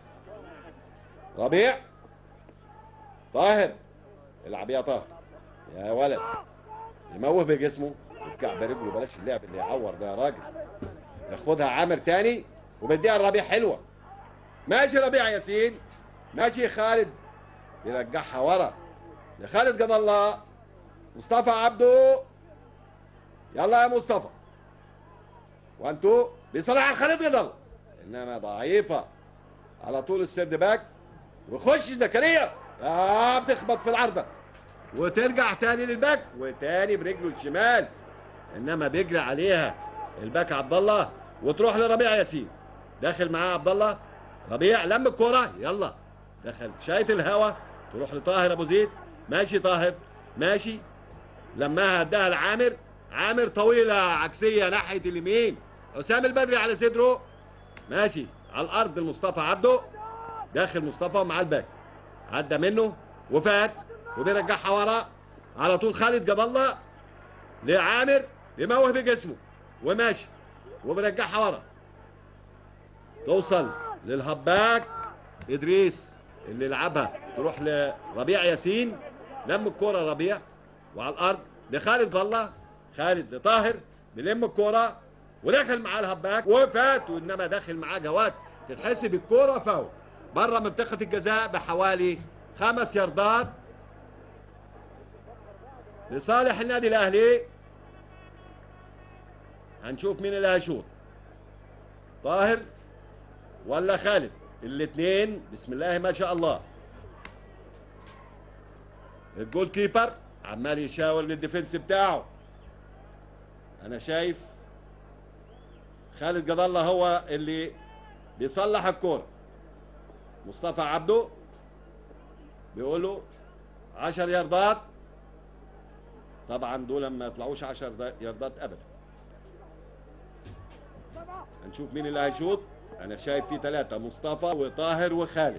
ربيع طاهر العب يا طاهر يا ولد يموه بجسمه ويركع برجله بلاش اللعب اللي يعور ده يا راجل ياخدها عامر تاني وبيديها لربيع حلوه ماشي ربيع ياسين ماشي خالد يرجعها ورا لخالد جاب الله مصطفى عبده يلا يا مصطفى وانتو بيصلح على خالد رضا انما ضعيفه على طول السيرد باك وخش زكريا اه بتخبط في العارضه وترجع تاني للباك وتاني برجله الشمال انما بيجري عليها الباك عبد الله وتروح لربيع ياسين داخل معاه عبد الله ربيع لم الكرة يلا دخل شايت الهوا تروح لطاهر ابو زيد ماشي طاهر ماشي لماها اداها لعامر عامر طويلة عكسية ناحية اليمين حسام البدري على صدره ماشي على الأرض لمصطفى عبده داخل مصطفى مع الباك عدى منه وفات وبيرجعها ورا على طول خالد جاب الله لعامر يموه بجسمه وماشي وبيرجعها ورا توصل للهباك ادريس اللي لعبها تروح لربيع ياسين لم الكوره ربيع وعلى الارض لخالد بالله خالد لطاهر بيلم الكوره ودخل معاه الهباك وفات وانما داخل معاه جواد تتحسب الكوره فاول بره منطقه الجزاء بحوالي خمس ياردات لصالح النادي الاهلي هنشوف مين اللي هيشوط طاهر ولا خالد الاثنين بسم الله ما شاء الله الجول كيبر عمال يشاور للديفنس بتاعه انا شايف خالد جد الله هو اللي بيصلح الكوره مصطفى عبده بيقول له 10 ياردات طبعا دول ما يطلعوش 10 ياردات ابدا هنشوف مين اللي هيشوط انا شايف في ثلاثة مصطفى وطاهر وخالد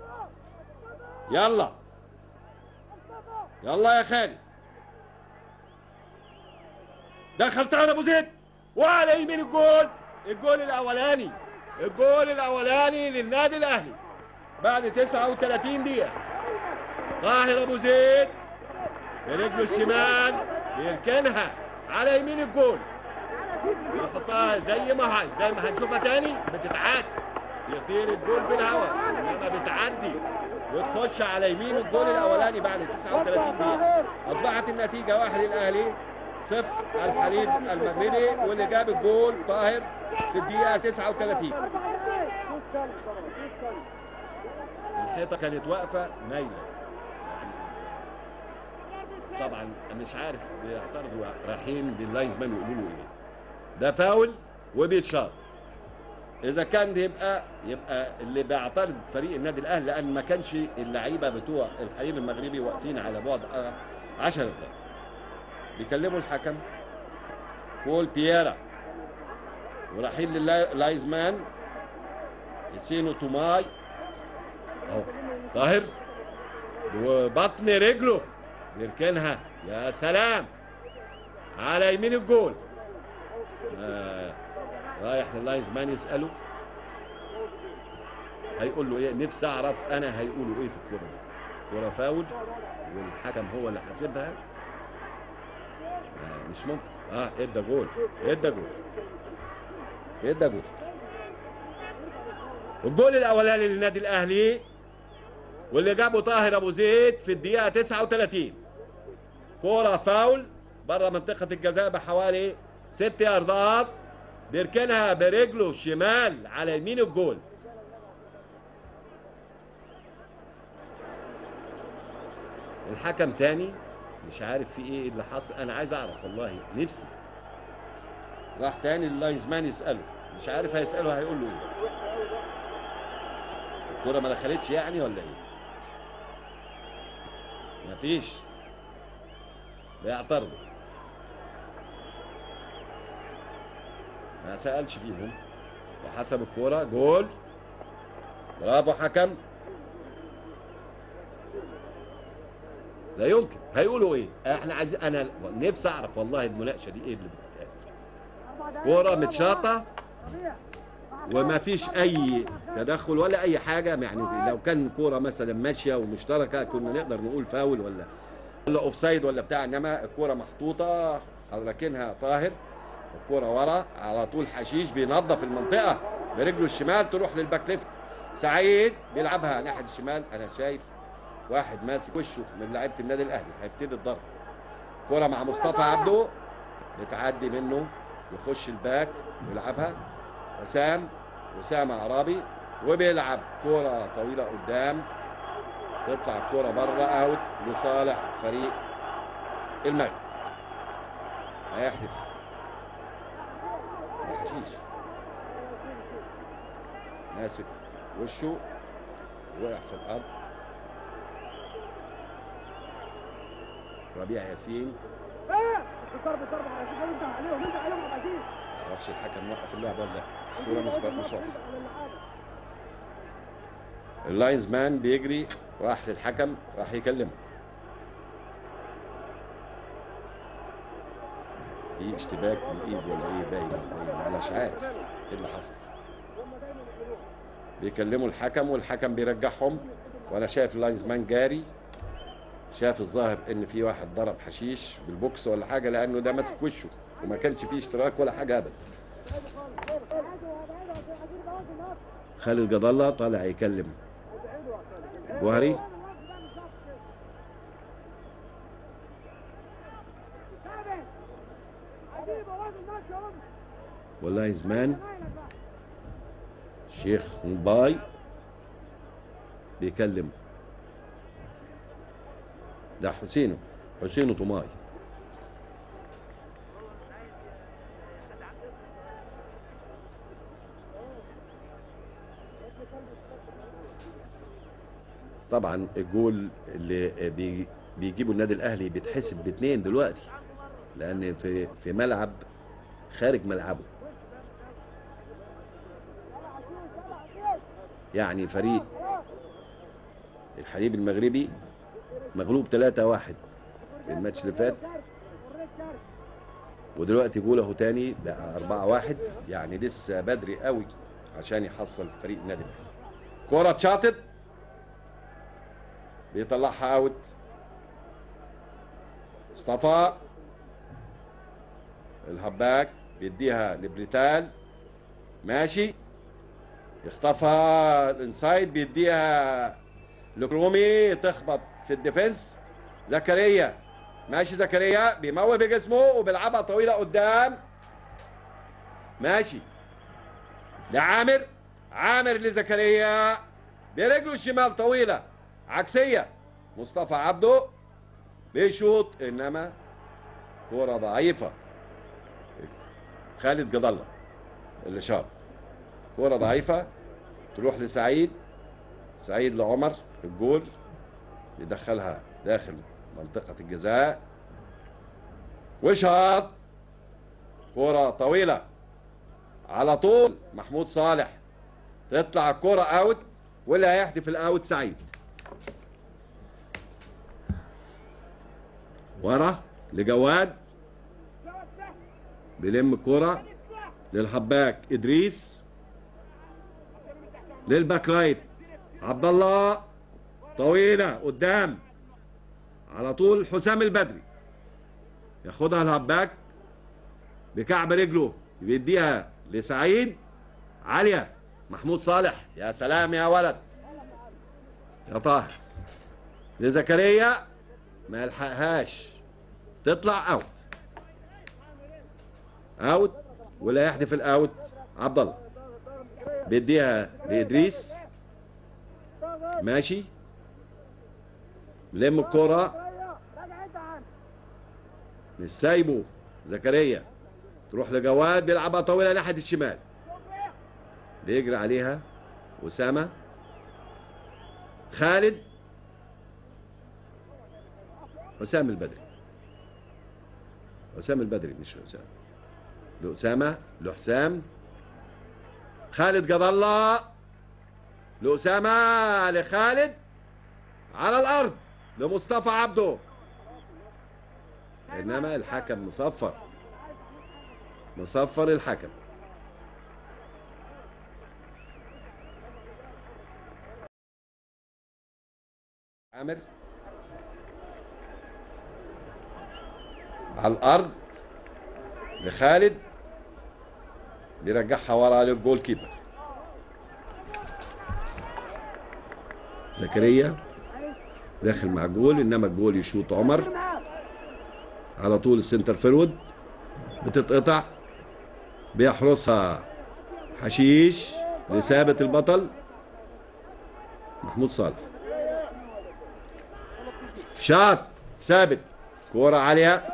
يلا يلا يا خالد دخل طاهر ابو زيد وعلى يمين الجول الجول الاولاني الجول الاولاني للنادي الاهلي بعد 39 دقيقة طاهر ابو زيد برجله الشمال بيركنها على يمين الجول يحطها زي ما هي زي ما هنشوفها تاني بتتعاد يطير الجول في الهواء انما بتعدي وتخش على يمين الجول الاولاني بعد 39 دقيقه اصبحت النتيجه واحد الاهلي صفر الحليب المغربي واللي جاب الجول طاهر في الدقيقه 39 الحيطه كانت واقفه مايله يعني طبعا مش عارف بيعترضوا رايحين لللايزمان يقولوا له ايه ده فاول وبيتشاط اذا كان يبقى يبقى اللي بيعترض فريق النادي الاهلي لان ما كانش اللعيبه بتوع الحليم المغربي واقفين على بعد 10 دقائق بيكلموا الحكم بول بييرا ورايحين للايزمان يسينو توماي اهو طاهر وبطن رجله بيركنها يا سلام على يمين الجول آه رايح للايزمان يساله هيقول له ايه نفسي اعرف انا هيقولوا ايه في الكوره دي كوره فاول والحكم هو اللي حاسبها آه مش ممكن اه ادى جول ادى جول ادى جول الجول الاولاني للنادي الاهلي واللي جابه طاهر ابو زيد في الدقيقه 39 كوره فاول بره منطقه الجزاء بحوالي ست ياردات بيركنها برجله الشمال على يمين الجول الحكم تاني مش عارف في ايه اللي حصل انا عايز اعرف والله نفسي راح تاني اللاينزمان يساله مش عارف هيساله هيقول له ايه الكوره ما دخلتش يعني ولا ايه مفيش بيعترضوا ما سألش فيهم وحسب الكورة جول برافو حكم لا يمكن هيقولوا ايه احنا عايزين انا نفسي اعرف والله المناقشه دي ايه اللي بتتقال كوره متشاطه وما فيش اي تدخل ولا اي حاجه يعني لو كان كوره مثلا ماشيه ومشتركه كنا نقدر نقول فاول ولا ولا اوف سايد ولا بتاع انما الكوره محطوطه راكنها طاهر الكوره ورا على طول حشيش بينظف المنطقه برجله الشمال تروح للباك ليفت سعيد بيلعبها ناحيه الشمال انا شايف واحد ماسك وشه من لعيبه النادي الاهلي هيبتدي الضرب كرة مع مصطفى عبده بتعدي منه يخش الباك ويلعبها وسام وسام عرابي وبيلعب كرة طويلة قدام تطلع الكرة بره اوت لصالح فريق المغرب هيحدف حشيش ماسك وشه وقع في الارض ربيع ياسين ضرب ضرب على كده انت عليهم انت عليهم يا عزيز معرفش الحكم وقف اللعبه ولا لا الصوره مش مش واضحه اللاينز مان بيجري راح للحكم راح يكلمه في اشتباك بالايد ولا ايه باين ولا ايه مش عارف ايه اللي حصل بيكلموا الحكم والحكم بيرجعهم وانا شايف اللاينز مان جاري شاف الظاهر ان في واحد ضرب حشيش بالبوكس ولا حاجه لانه ده ماسك وشه وما كانش فيه اشتراك ولا حاجه ابدا خالد جد الله طالع يكلم جوهري والله زمان شيخ مباي بيكلم ده حسينه حسينه طماي طبعا الجول اللي بي بيجيبوا النادي الاهلي بيتحسب باثنين دلوقتي لان في في ملعب خارج ملعبه يعني فريق الحليب المغربي مغلوب 3-1 في الماتش اللي فات ودلوقتي جول اهو تاني بقى 4-1 يعني لسه بدري قوي عشان يحصل فريق النادي الاهلي كرة اتشاطت بيطلعها اوت مصطفى الهباك بيديها لبريتال ماشي يخطفها الانسايد بيديها لكرومي تخبط في الديفنس زكريا ماشي زكريا بيمول بجسمه وبيلعبها طويله قدام ماشي لعامر عامر لزكريا برجله الشمال طويله عكسيه مصطفى عبده بيشوط انما كوره ضعيفه خالد جد الله اللي شاط كرة ضعيفة تروح لسعيد سعيد لعمر الجول يدخلها داخل منطقة الجزاء وشاط كرة طويلة على طول محمود صالح تطلع الكرة اوت واللي هيحدف الاوت سعيد ورا لجواد بيلم الكرة للحباك ادريس للباك رايت عبد الله طويلة قدام على طول حسام البدري ياخدها الهباك بكعب رجله بيديها لسعيد عالية محمود صالح يا سلام يا ولد يا طاهر لزكريا ما يلحقهاش تطلع اوت اوت ولا يحدف الاوت عبد الله بيديها لادريس ماشي لم الكرة راجع انت عنه مش سايبه زكريا تروح لجواد بيلعبها طويلة ناحية الشمال بيجري عليها أسامة خالد حسام البدري حسام البدري مش أسامة لأسامة لحسام خالد قضى الله لأسامة لخالد على الأرض لمصطفى عبده إنما الحكم مصفر مصفر الحكم عامر على الارض لخالد بيرجعها ورا للجول كيبر زكريا داخل مع الجول انما الجول يشوط عمر على طول السنتر فيرود بتتقطع بيحرسها حشيش لثابت البطل محمود صالح شاط ثابت كورة عالية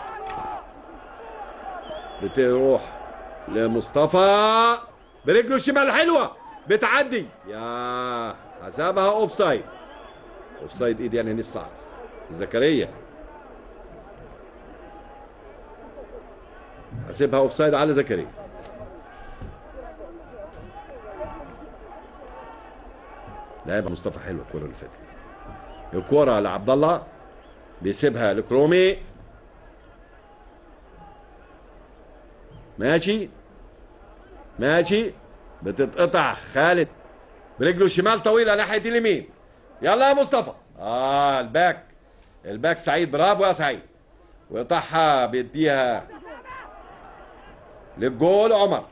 بتروح لمصطفى برجله الشمال حلوة بتعدي يا حسبها اوف سايد اوف سايد ايه دي انا نفسي اعرف زكريا حسبها اوف سايد على زكريا لعبها مصطفى حلو الكوره اللي فاتت دي. الكوره لعبد الله بيسيبها لكرومي ماشي ماشي بتتقطع خالد برجله الشمال طويله ناحيه اليمين يلا يا مصطفى اه الباك الباك سعيد برافو يا سعيد ويقطعها بيديها للجول عمر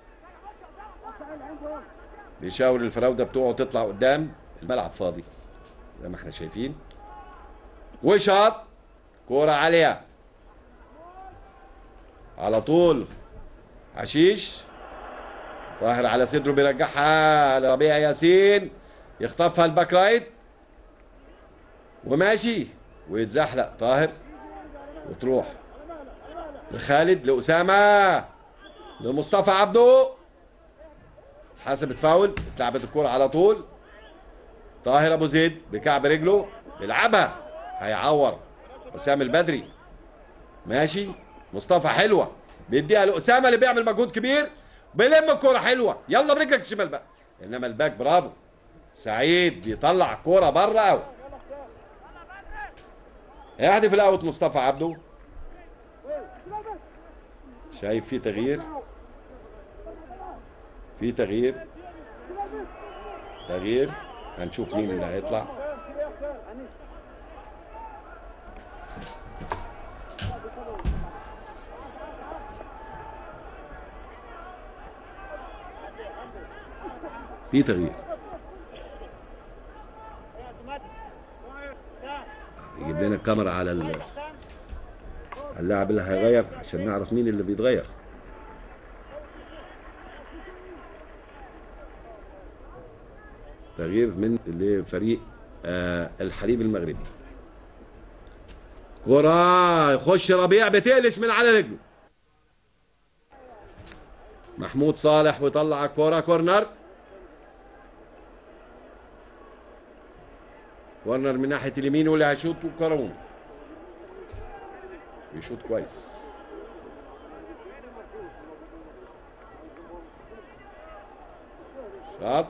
بيشاور الفراوده بتوعه تطلع قدام الملعب فاضي زي ما احنا شايفين وشاط كوره عاليه على طول عشيش طاهر على صدره بيرجعها لربيع ياسين يخطفها الباك رايت وماشي ويتزحلق طاهر وتروح لخالد لأسامة لمصطفى عبده اتحسبت فاول اتلعبت الكرة على طول طاهر ابو زيد بكعب رجله بيلعبها هيعور اسامه البدري ماشي مصطفى حلوه بيديها لاسامه اللي بيعمل مجهود كبير بيلم الكرة حلوه يلا برجلك الشمال بقى انما الباك برافو سعيد بيطلع الكرة بره اوت يحدف الاوت مصطفى عبده شايف في تغيير في تغيير تغيير هنشوف مين اللي هيطلع في تغيير يجيب لنا الكاميرا على ال- على اللاعب اللي هيغير عشان نعرف مين اللي بيتغير تغيير من لفريق آه الحليب المغربي كرة يخش ربيع بتقلش من على رجله محمود صالح ويطلع الكرة كورنر كورنر من ناحية اليمين واللي هيشوط كرون بيشوط كويس شاط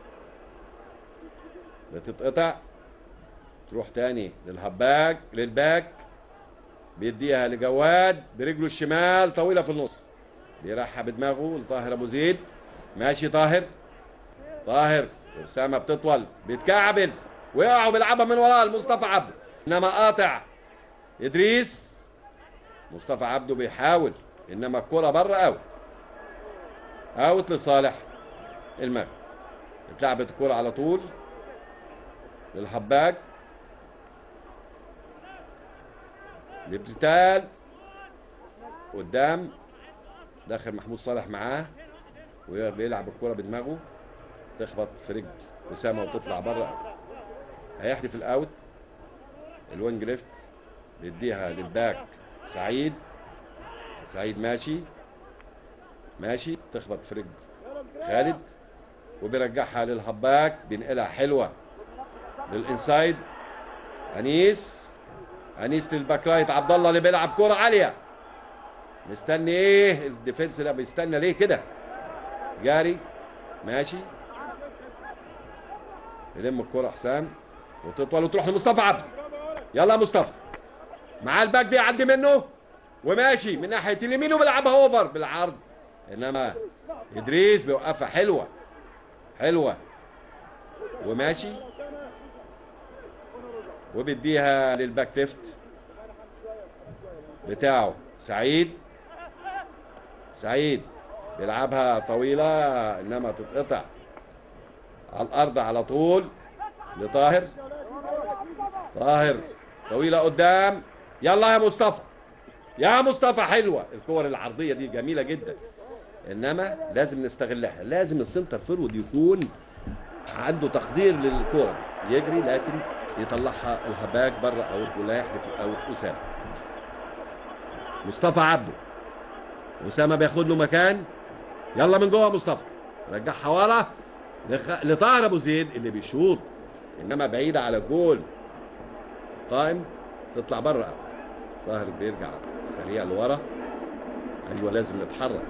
بتتقطع تروح تاني للهباك للباك بيديها لجواد برجله الشمال طويلة في النص بيرحب بدماغه لطاهر ابو زيد ماشي طاهر طاهر اسامه بتطول بيتكعبل ويقعوا بيلعبها من وراه لمصطفى عبده انما قاطع ادريس مصطفى عبده بيحاول انما الكرة بره اوت اوت لصالح المغرب اتلعبت الكرة على طول للحباك لبريتال قدام داخل محمود صالح معاه وبيلعب الكرة بدماغه تخبط في رجل أسامة وتطلع بره هيحدف الأوت الوينج ليفت بيديها للباك سعيد سعيد ماشي ماشي تخبط في رجل خالد وبيرجعها للهباك بينقلها حلوة للإنسايد أنيس أنيس للباك رايت عبد الله اللي بيلعب كرة عالية مستني ايه الديفنس ده بيستنى ليه كده جاري ماشي يلم الكرة حسام وتطول وتروح لمصطفى عبده يلا يا مصطفى معاه الباك بيعدي منه وماشي من ناحية اليمين وبيلعبها اوفر بالعرض انما ادريس بيوقفها حلوة حلوة وماشي وبيديها للباك ليفت بتاعه سعيد سعيد بيلعبها طويلة إنما تتقطع على الأرض على طول لطاهر طاهر طويلة قدام يلا يا مصطفى يا مصطفى حلوة الكور العرضية دي جميلة جدا إنما لازم نستغلها لازم السنتر فورورد يكون عنده تقدير للكورة دي يجري لكن يطلعها الهباك بره أوت ولا يحدف الأوت أسامة مصطفى عبده أسامة بياخد له مكان يلا من جوه مصطفى رجعها ورا لخ... لطاهر ابو زيد اللي بيشوط انما بعيده على الجول قائم تطلع بره طاهر بيرجع سريع لورا ايوه لازم نتحرك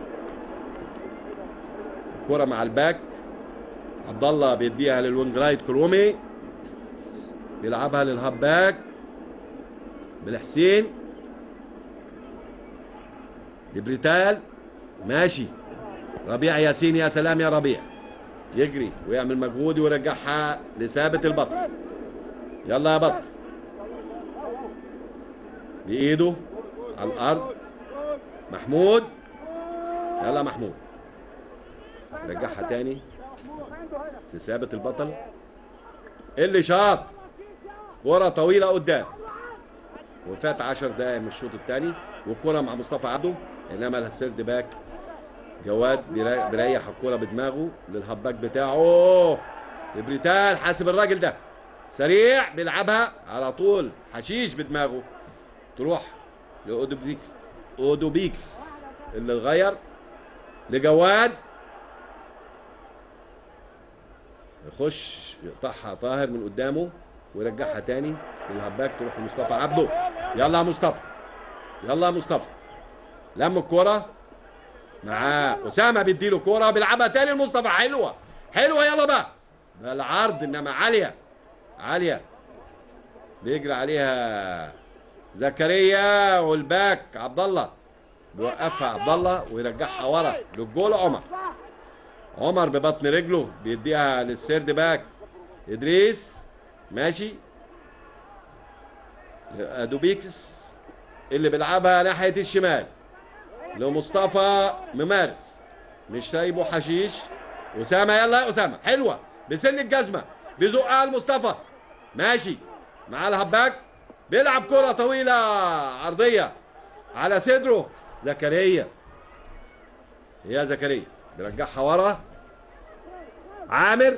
الكرة مع الباك عبد الله بيديها للوينج رايت كرومي بيلعبها للهباك بالحسين لبريتال ماشي ربيع ياسين يا سلام يا ربيع يجري ويعمل مجهود ويرجعها لثابت البطل يلا يا بطل بإيده على الأرض محمود يلا محمود رجعها تاني لثابت البطل اللي شاط كرة طويلة قدام وفات 10 دقايق من الشوط الثاني والكرة مع مصطفى عبده انما السيرد باك جواد بيري- بيريح الكرة بدماغه للهباك بتاعه بريتال حاسب الراجل ده سريع بيلعبها على طول حشيش بدماغه تروح لاودوبيكس اودوبيكس اللي اتغير لجواد يخش يقطعها طاهر من قدامه ويرجعها تاني للهباك تروح لمصطفى عبده يلا يا مصطفى يلا يا مصطفى لم الكرة معاه أسامة بيديله كرة بيلعبها تاني لمصطفى حلوة حلوة يلا بقى ده العرض إنما عالية عالية بيجري عليها زكريا والباك عبد الله بيوقفها عبد الله ويرجعها ورا للجول عمر عمر ببطن رجله بيديها للسيرد باك ادريس ماشي ادوبيكس اللي بيلعبها ناحيه الشمال لمصطفى ممارس مش سايبه حشيش اسامه يلا يا اسامه حلوه بسن الجزمه بيزقها لمصطفى ماشي مع الهباك بيلعب كره طويله عرضيه على صدره زكريا يا زكريا بيرجعها ورا عامر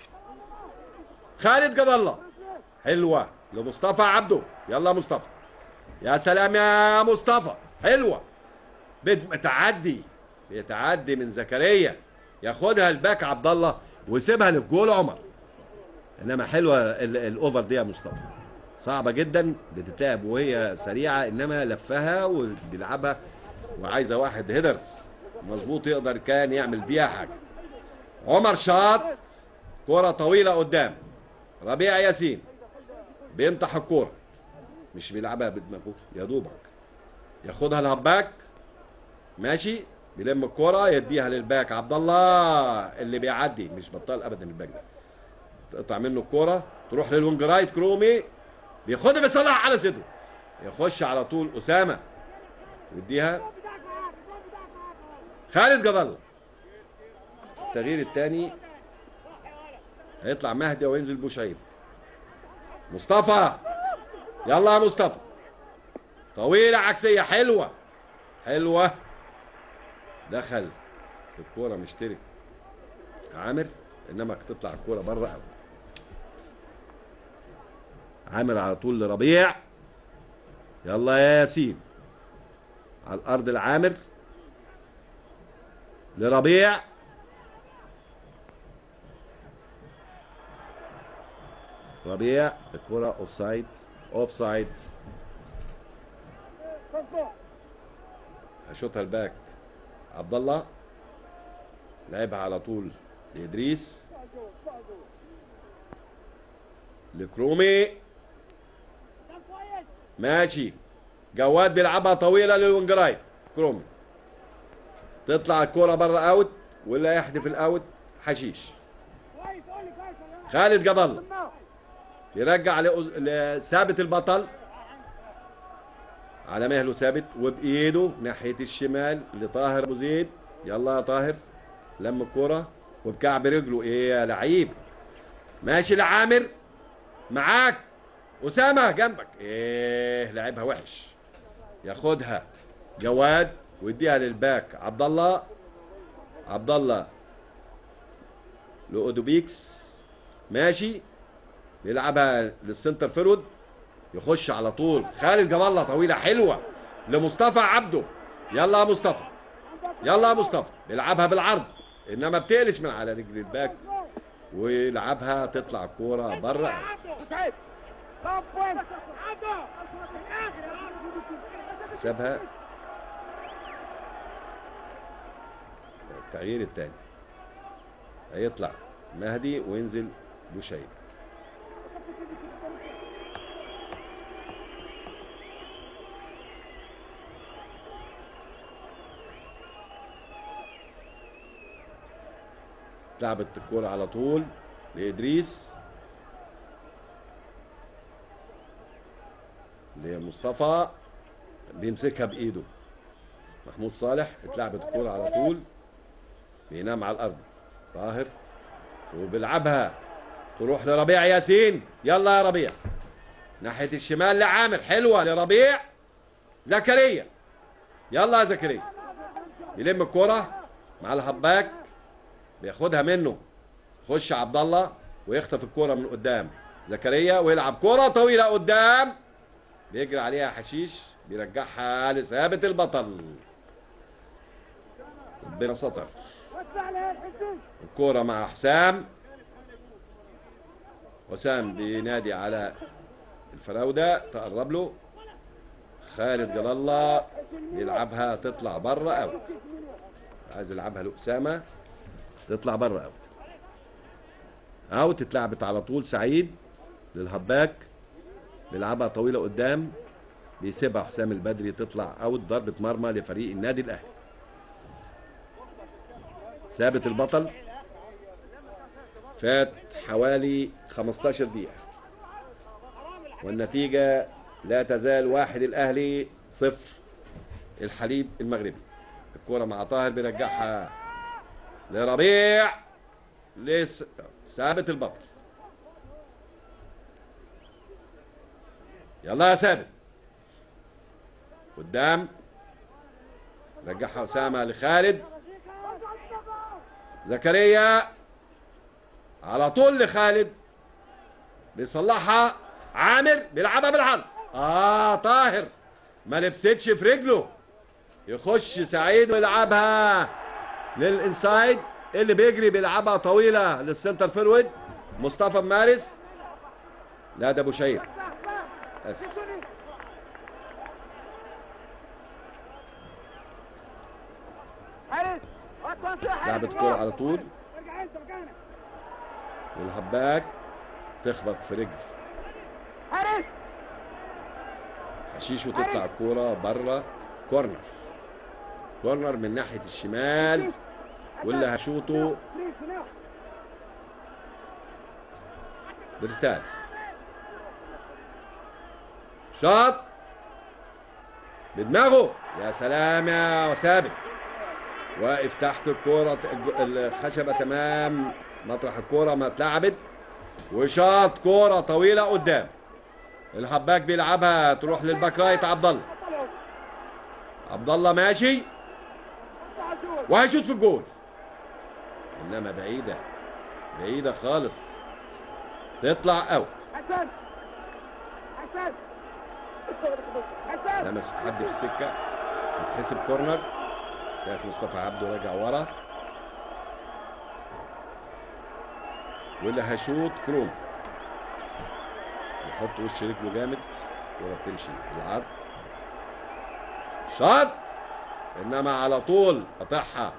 خالد جد الله حلوه لمصطفى عبده يلا مصطفى يا سلام يا مصطفى حلوه بت- تعدي بيتعدي من زكريا ياخدها الباك عبد الله ويسيبها للجول عمر انما حلوه ال- الاوفر دي يا مصطفى صعبه جدا بتتلعب وهي سريعه انما لفها وبيلعبها وعايزه واحد هيدرز مظبوط يقدر كان يعمل بيها حاجه عمر شاط كرة طويلة قدام ربيع ياسين بينطح الكرة مش بيلعبها بدماغه يا دوبك ياخدها الهباك ماشي بيلم الكرة يديها للباك عبد الله اللي بيعدي مش بطال ابدا الباك ده تقطع منه الكرة تروح للوينج رايت كرومي بياخدها بيصلحها على صدره يخش على طول اسامة ويديها خالد جد الله التغيير الثاني هيطلع مهدي وينزل بوشعيب مصطفى يلا يا مصطفى طويلة عكسية حلوة حلوة دخل الكورة مشترك عامر انما تطلع الكورة بره قوي عامر على طول لربيع يلا يا ياسين على الارض العامر لربيع ربيع الكرة اوف سايد اوف سايد هشوطها الباك عبد الله لعبها على طول لادريس لكرومي ماشي جواد بيلعبها طويله للونجراي كرومي تطلع الكرة بره اوت واللي هيحدف الاوت حشيش خالد جد الله يرجع لأز- لثابت البطل على مهله ثابت وبايده ناحيه الشمال لطاهر ابو زيد يلا يا طاهر لم الكرة وبكعب رجله ايه يا لعيب ماشي لعامر معاك اسامه جنبك ايه لعبها وحش ياخدها جواد ويديها للباك عبد الله عبد الله لاودوبيكس ماشي بيلعبها للسنتر فيرود يخش على طول خالد جاب الله طويله حلوه لمصطفى عبده يلا يا مصطفى يلا يا مصطفى بيلعبها بالعرض انما بتقلش من على رجل الباك ويلعبها تطلع الكوره بره حسابها التغيير الثاني هيطلع مهدي وينزل بوشيب لعبت الكرة على طول لإدريس لمصطفى بيمسكها بإيده محمود صالح اتلعبت الكرة على طول بينام على الأرض طاهر وبيلعبها تروح لربيع ياسين يلا يا ربيع ناحية الشمال لعامر حلوة لربيع زكريا يلا يا زكريا يلم الكرة مع الهباك بياخدها منه خش عبد الله ويخطف الكرة من قدام زكريا ويلعب كرة طويلة قدام بيجري عليها حشيش بيرجعها لثابت البطل ربنا ستر الكرة مع حسام وسام بينادي على الفراودة تقرب له خالد جلال الله يلعبها تطلع بره اوت عايز يلعبها لأسامة تطلع بره اوت اوت اتلعبت على طول سعيد للهباك بيلعبها طويله قدام بيسيبها حسام البدري تطلع اوت ضربه مرمى لفريق النادي الاهلي ثابت البطل فات حوالي 15 دقيقه والنتيجه لا تزال واحد الاهلي صفر الحليب المغربي الكره مع طاهر بيرجعها لربيع لس ثابت البطل يلا يا ثابت قدام رجعها اسامه لخالد زكريا على طول لخالد بيصلحها عامر بيلعبها بالعرض اه طاهر ما لبستش في رجله يخش سعيد ويلعبها للانسايد اللي بيجري بيلعبها طويله للسنتر فيرود مصطفى مارس لا ده ابو شهير اسف حارس وقت يا حارس لعبت الكوره على طول ارجع انت مكانك والهباك تخبط في رجل حارس حشيش وتطلع الكوره بره كورنر كورنر من ناحيه الشمال واللي هشوطه فريق هناك برتال شاط بدماغه يا سلام يا ثابت واقف تحت الكوره الخشبه تمام مطرح الكوره ما اتلعبت وشاط كوره طويله قدام الحباك بيلعبها تروح للباك رايت عبد الله طلعوا عبد الله ماشي طلعوا جول وهيشوط في الجول انما بعيده بعيده خالص تطلع اوت حسن حسن حسن لمست حد في السكه تتحسب كورنر شايف مصطفى عبده راجع ورا واللي هيشوط كروم يحط وش رجله جامد الكوره بتمشي بالعرض شاط انما على طول قطعها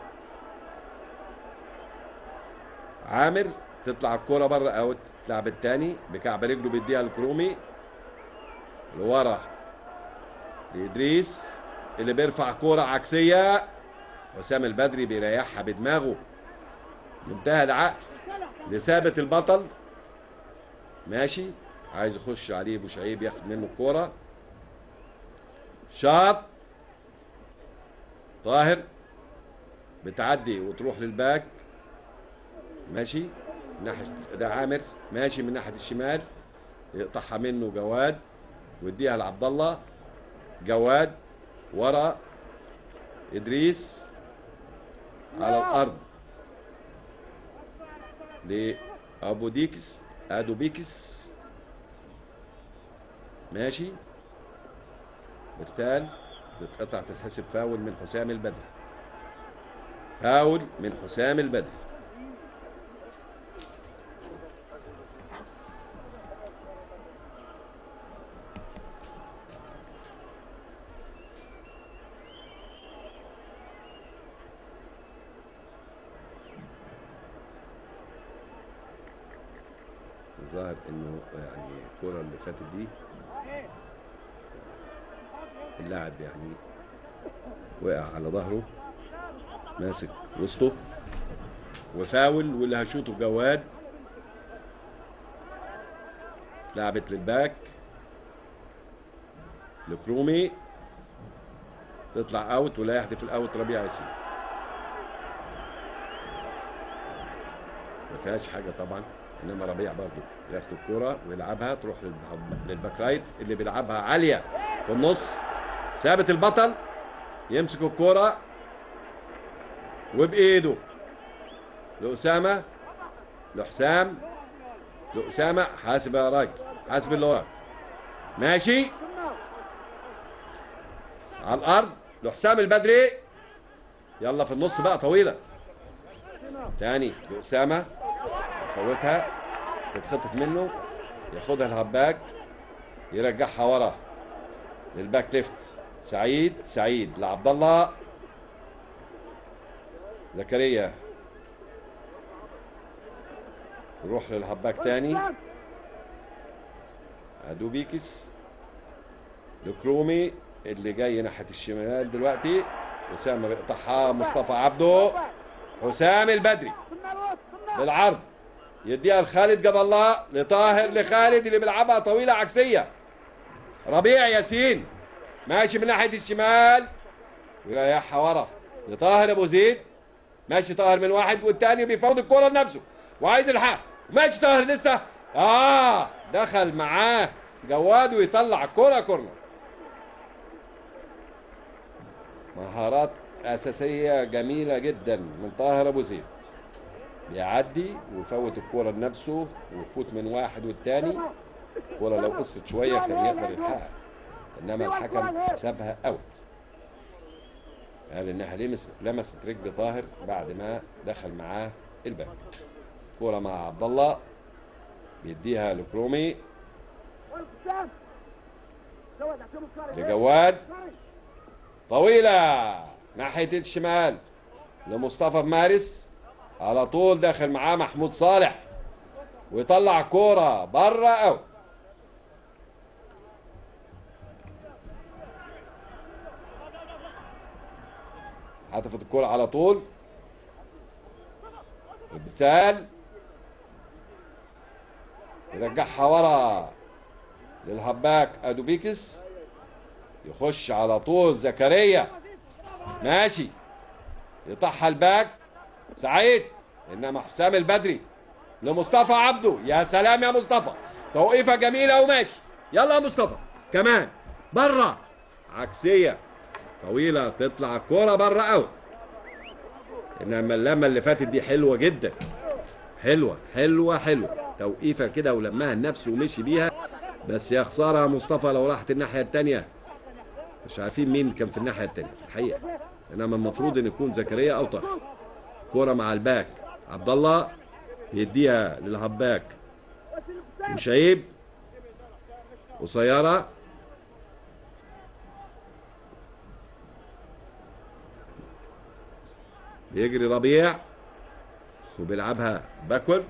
عامر تطلع الكوره بره اوت تلعب التاني بكعب رجله بيديها لكرومي لورا لإدريس اللي بيرفع كورة عكسية وسام البدري بيريحها بدماغه منتهى العقل لثابت البطل ماشي عايز يخش عليه ابو شعيب ياخد منه الكورة شاط طاهر بتعدي وتروح للباك ماشي من ناحية ده عامر ماشي من ناحية الشمال يقطعها منه جواد ويديها لعبد الله جواد ورا ادريس على الارض لابو ديكس ادو بيكس ماشي برتال بتقطع تتحسب فاول من حسام البدري فاول من حسام البدري الظاهر انه يعني الكرة اللي فاتت دي اللاعب يعني وقع على ظهره ماسك وسطه وفاول واللي هشوطه جواد لعبت للباك لكرومي تطلع اوت ولا يحدف الاوت ربيع ياسين ما فيهاش حاجه طبعا انما ربيع برضو ياخد الكوره ويلعبها تروح للب- للباك رايت اللي بيلعبها عاليه في النص ثابت البطل يمسك الكوره وبايده لاسامه لحسام لاسامه حاسب يا راجل حاسب اللي وراك ماشي على الارض لحسام البدري يلا في النص بقى طويله تاني لاسامه يفوتها تتخطف منه ياخدها الهباك يرجعها ورا للباك ليفت سعيد سعيد لعبد الله زكريا يروح للهباك تاني ادوبيكس لكرومي اللي جاي ناحيه الشمال دلوقتي اسامه بيقطعها مصطفى عبده حسام البدري بالعرض يديها لخالد جاب الله لطاهر لخالد اللي بيلعبها طويله عكسيه ربيع ياسين ماشي من ناحيه الشمال ويريحها ورا لطاهر ابو زيد ماشي طاهر من واحد والتاني بيفوت الكوره لنفسه وعايز الحق ماشي طاهر لسه اه دخل معاه جواد ويطلع الكوره كورنر مهارات اساسيه جميله جدا من طاهر ابو زيد بيعدي ويفوت الكوره لنفسه ويفوت من واحد والتاني الكوره لو قصت شويه كان يقدر يلحقها انما الحكم حسبها اوت قال انها لمس لمست رجل طاهر بعد ما دخل معاه الباك كوره مع عبد الله بيديها لكرومي والقدام زود عشان الصالح لجواد طويلة ناحية الشمال لمصطفى مارس على طول داخل معاه محمود صالح ويطلع كورة بره اوت حتفت الكورة على طول البتال يرجعها ورا للهباك ادوبيكس يخش على طول زكريا ماشي يطحها الباك سعيد انما حسام البدري لمصطفى عبده يا سلام يا مصطفى توقيفه جميله وماشي يلا يا مصطفى كمان بره عكسيه طويله تطلع الكوره بره اوت انما اللمه اللي فاتت دي حلوه جدا حلوه حلوه حلوه توقيفه كده ولمها لنفسه ومشي بيها بس يا خساره يا مصطفى لو راحت الناحيه الثانيه مش عارفين مين كان في الناحيه الثانيه في الحقيقه انما المفروض ان يكون زكريا او طاهر كوره مع الباك عبد الله يديها للهباك وشعيب قصيره بيجري ربيع وبيلعبها باكورد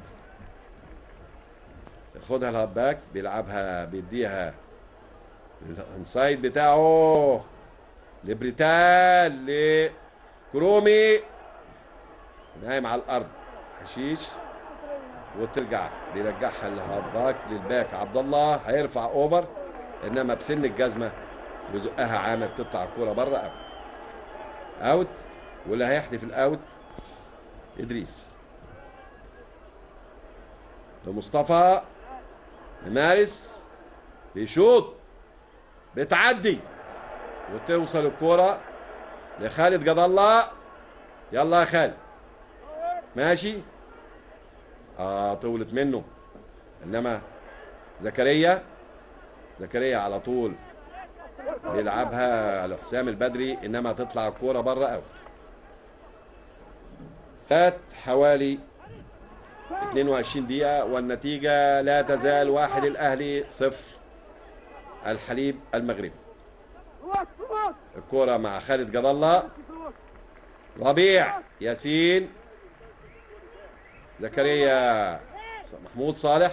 ياخدها الهباك بيلعبها بيديها الانسايد بتاعه لبريتال لكرومي نايم على الارض حشيش وترجع بيرجعها الهباك للباك عبد الله هيرفع اوفر انما بسن الجزمه يزقها عامر تطلع الكوره بره اوت اوت واللي هيحدف الاوت ادريس لمصطفى لمارس بيشوط بتعدي وتوصل الكوره لخالد جد الله يلا يا خالد ماشي اه طولت منه انما زكريا زكريا على طول بيلعبها لحسام البدري انما تطلع الكوره بره اوت فات حوالي 22 دقيقة والنتيجة لا تزال واحد الأهلي صفر الحليب المغربي روح روح الكرة مع خالد جد الله ربيع ياسين زكريا محمود صالح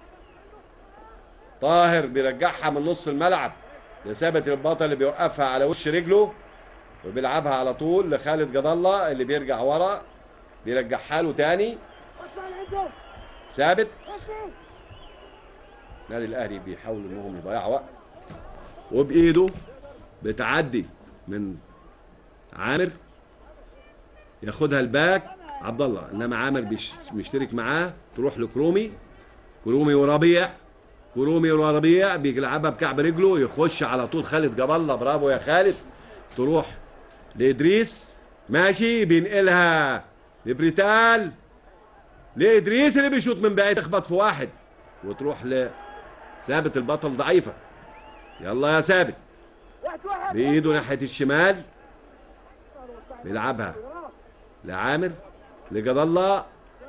طاهر بيرجعها من نص الملعب لثابت البطل اللي بيوقفها على وش رجله وبيلعبها على طول لخالد جد الله اللي بيرجع ورا بيرجعها له تاني وصل عندهم ثابت وصل نادي الاهلي بيحاولوا انهم يضيعوا وقت وبايده بتعدي من عامر ياخدها الباك عبد الله انما عامر بيش- مشترك معاه تروح لكرومي كرومي وربيع كرومي وربيع بيلعبها بكعب رجله يخش على طول خالد جاب الله برافو يا خالد تروح لادريس ماشي بينقلها لبريتال لادريس اللي بيشوط من بعيد تخبط في واحد وتروح لثابت البطل ضعيفه يلا يا ثابت واحد واحد بايده ناحيه الشمال بيلعبها لعامر لجد الله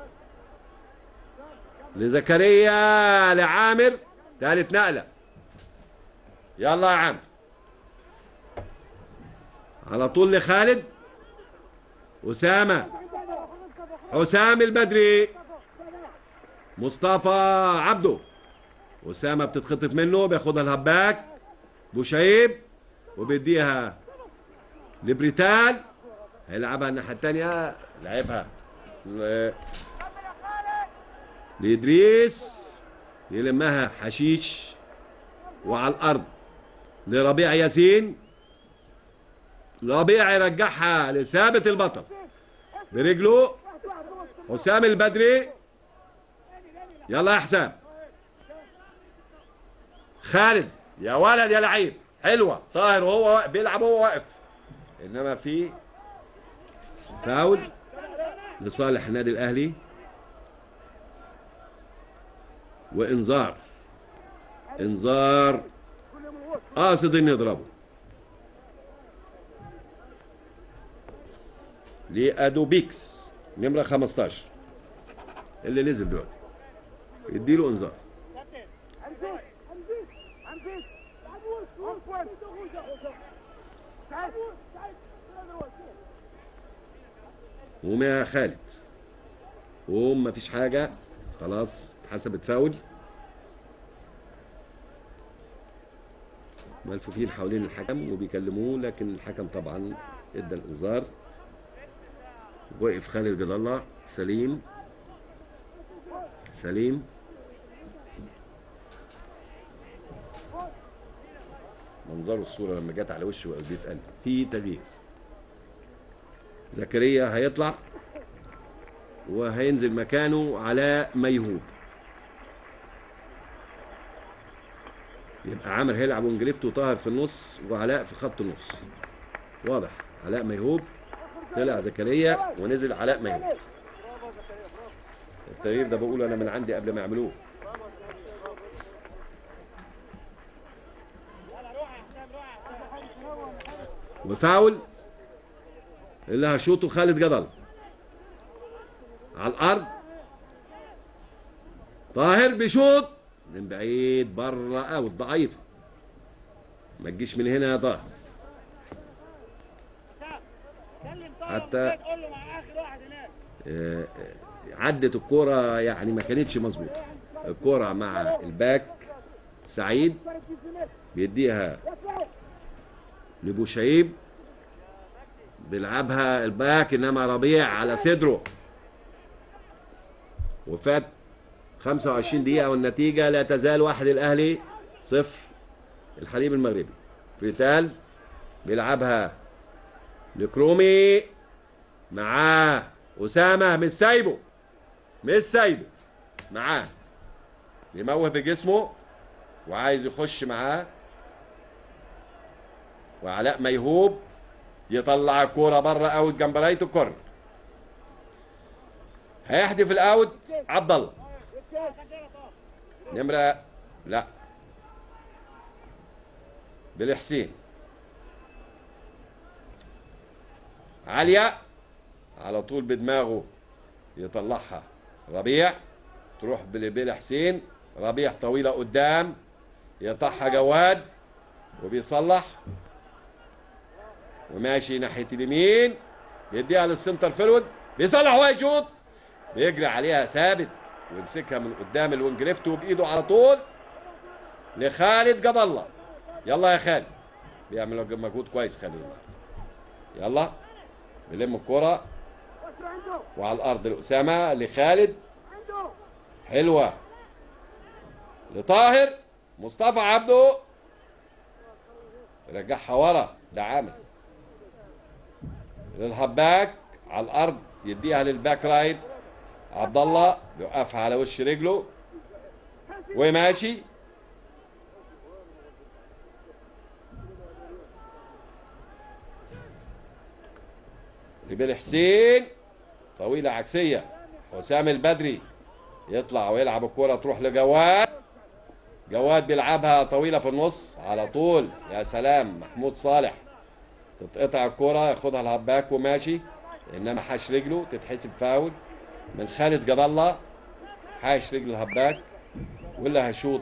لزكريا لعامر ثالث نقله يلا يا عامر على طول لخالد اسامه حسام البدري مصطفى عبده اسامه بتتخطف منه بياخدها الهباك بوشعيب وبيديها لبريتال هيلعبها الناحيه الثانيه لعبها ل... لادريس يلمها حشيش وعلى الارض لربيع ياسين ربيع يرجعها لثابت البطل برجله حسام البدري يلا يا حسام خالد يا ولد يا لعيب حلوه طاهر وهو واقف بيلعب وهو واقف انما في فاول لصالح النادي الاهلي وانذار انذار قاصد انه يضربه لادوبيكس نمره 15 اللي نزل دلوقتي يديله انذار هنزيد هنزيد هنزيد عفوا تعال قوم يا خالد قوم مفيش حاجه خلاص اتحسبت فاول ملفوفين حوالين الحكم وبيكلموه لكن الحكم طبعا ادى الانذار وقف خالد جد الله سليم سليم منظره الصورة لما جت على وشه بيتقل في تغيير زكريا هيطلع وهينزل مكانه علاء ميهوب يبقى عامر هيلعب وانجليفت وطاهر في النص وعلاء في خط النص واضح علاء ميهوب طلع زكريا ونزل علاء ميهوب التغيير ده بقوله انا من عندي قبل ما يعملوه وفاول اللي هشوطه خالد جدل على الارض طاهر بيشوط من بعيد بره اوت ضعيفه ما تجيش من هنا يا طاهر حتى قول له مع اخر واحد هناك آه، آه، عدت الكرة يعني ما كانتش مظبوطة الكرة مع الباك سعيد بيديها لبوشعيب بيلعبها الباك انما ربيع على صدره وفات 25 دقيقة والنتيجة لا تزال واحد الأهلي صفر الحليب المغربي ريتال بيلعبها لكرومي معاه أسامة مش سايبه مش سايبه معاه بيموه بجسمه وعايز يخش معاه وعلاء ميهوب يطلع الكوره بره اوت جنب رايه الكورنر هيحدف الاوت عبد الله نمره لا بالحسين عاليه على طول بدماغه يطلعها ربيع تروح بلا حسين ربيع طويله قدام يطحها جواد وبيصلح وماشي ناحيه اليمين يديها للسنتر فيرود بيصلح ويشوط بيجري عليها ثابت ويمسكها من قدام الوينج ليفت وبايده على طول لخالد جاب الله يلا يا خالد بيعمل مجهود كويس خالد النهارده يلا بيلم الكرة واسرع عنده وعلى الارض لاسامه لخالد عنده حلوه لطاهر مصطفى عبده رجعها ورا ده عامل للهباك على الارض يديها للباك رايت عبد الله بيوقفها على وش رجله وماشي لبيل حسين طويلة عكسية حسام البدري يطلع ويلعب الكرة تروح لجواد جواد بيلعبها طويلة في النص على طول يا سلام محمود صالح تتقطع الكرة ياخدها الهباك وماشي انما حاش رجله تتحسب فاول من خالد جد الله حاش رجل الهباك واللي هيشوط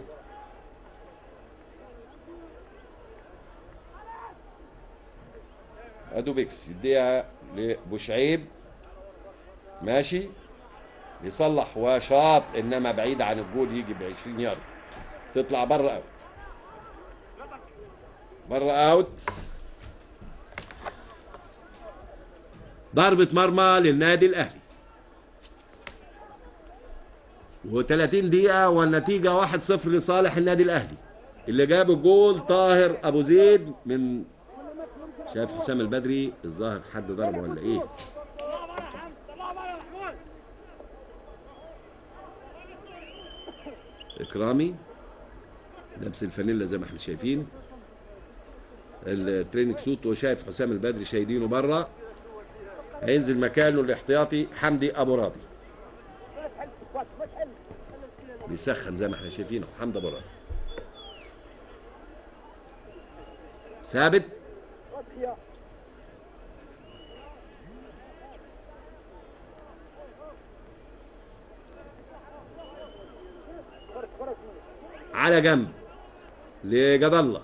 ادوبيكس يديها لبوشعيب ماشي يصلح وشاط انما بعيد عن الجول يجي ب 20 يارد تطلع بره اوت بره اوت ضربة مرمى للنادي الاهلي و30 دقيقة والنتيجة 1-0 لصالح النادي الاهلي اللي جاب الجول طاهر ابو زيد من شايف حسام البدري الظاهر حد ضربه ولا ايه طلع بره يا حمد طلع بره يا محمود اكرامي لابس الفانيلا زي ما احنا شايفين التريننج سوت وشايف حسام البدري شايدينه بره هينزل مكانه الاحتياطي حمدي ابو راضي بيسخن زي ما احنا شايفين أهو، حمدي ابو راضي ثابت على جنب لجد الله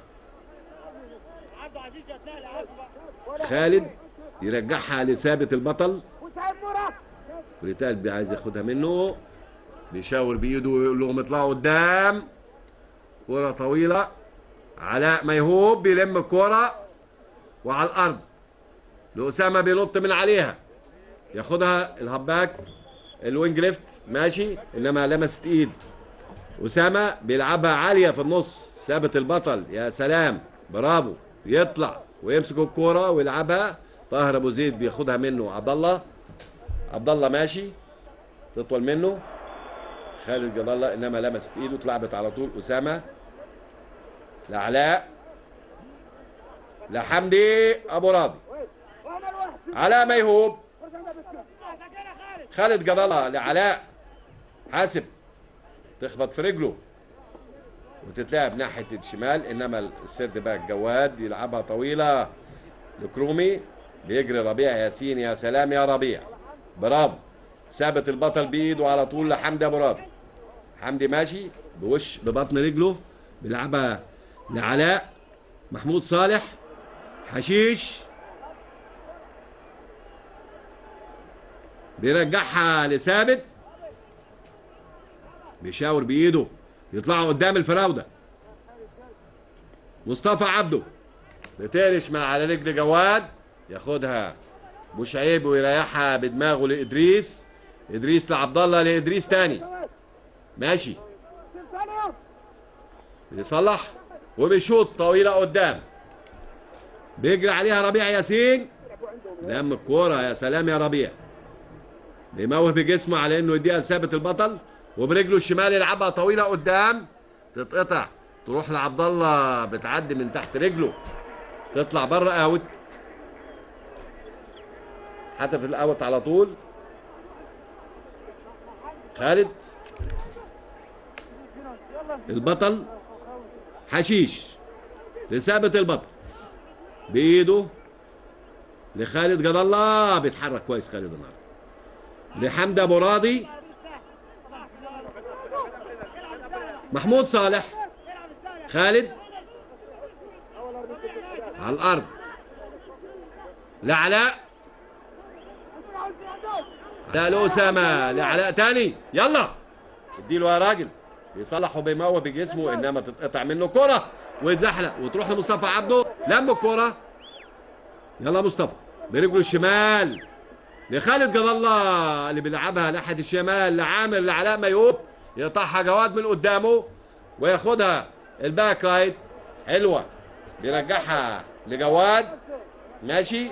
خالد يرجعها لثابت البطل وسعيد مراد بريتال عايز ياخدها منه بيشاور بايده ويقول لهم اطلعوا قدام كرة طويلة علاء ميهوب بيلم الكرة وعلى الأرض لأسامة بينط من عليها ياخدها الهباك الوينج ليفت ماشي إنما لمست إيد أسامة بيلعبها عالية في النص ثابت البطل يا سلام برافو يطلع ويمسك الكرة ويلعبها طاهر أبو زيد بياخدها منه عبد الله عبد الله ماشي تطول منه خالد جد الله انما لمست ايده اتلعبت على طول اسامه لعلاء لحمدي ابو راضي وانا الواحد علاء ميهوب فرصة ده بالسن. خالد جد الله لعلاء حاسب تخبط في رجله وتتلعب ناحيه الشمال انما السرد باك جواد يلعبها طويله لكرومي بيجري ربيع ياسين يا سلام يا ربيع برافو ثابت البطل بايده على طول لحمدي ابو راضي حمدي ماشي بوش ببطن رجله بيلعبها لعلاء محمود صالح حشيش بيرجعها لثابت بيشاور بايده يطلعوا قدام الفراوده مصطفى عبده بتقلش من على رجل جواد ياخدها بوشعيب ويريحها بدماغه لادريس ادريس لعبد الله لادريس تاني ماشي ثانية بيصلح وبيشوط طويله قدام بيجري عليها ربيع ياسين لم الكوره يا سلام يا ربيع بيموه بجسمه على انه يديها ثابت البطل وبرجله الشمال يلعبها طويله قدام تتقطع تروح لعبد الله بتعدي من تحت رجله تطلع بره اوت حتف الاوت على طول خالد البطل حشيش لثابت البطل بايده لخالد جد الله بيتحرك كويس خالد النهارده لحمد ابو راضي محمود صالح خالد على الارض لعلاء لا لأسامة لعلاء تاني يلا اديله يا راجل بيصلح وبيموه بجسمه انما تتقطع منه كرة ويتزحلق وتروح لمصطفى عبده لم الكرة يلا مصطفى برجله الشمال لخالد جد الله اللي بيلعبها ناحية الشمال لعامر لعلاء ميوب يقطعها جواد من قدامه وياخدها الباك رايت حلوة بيرجعها لجواد ماشي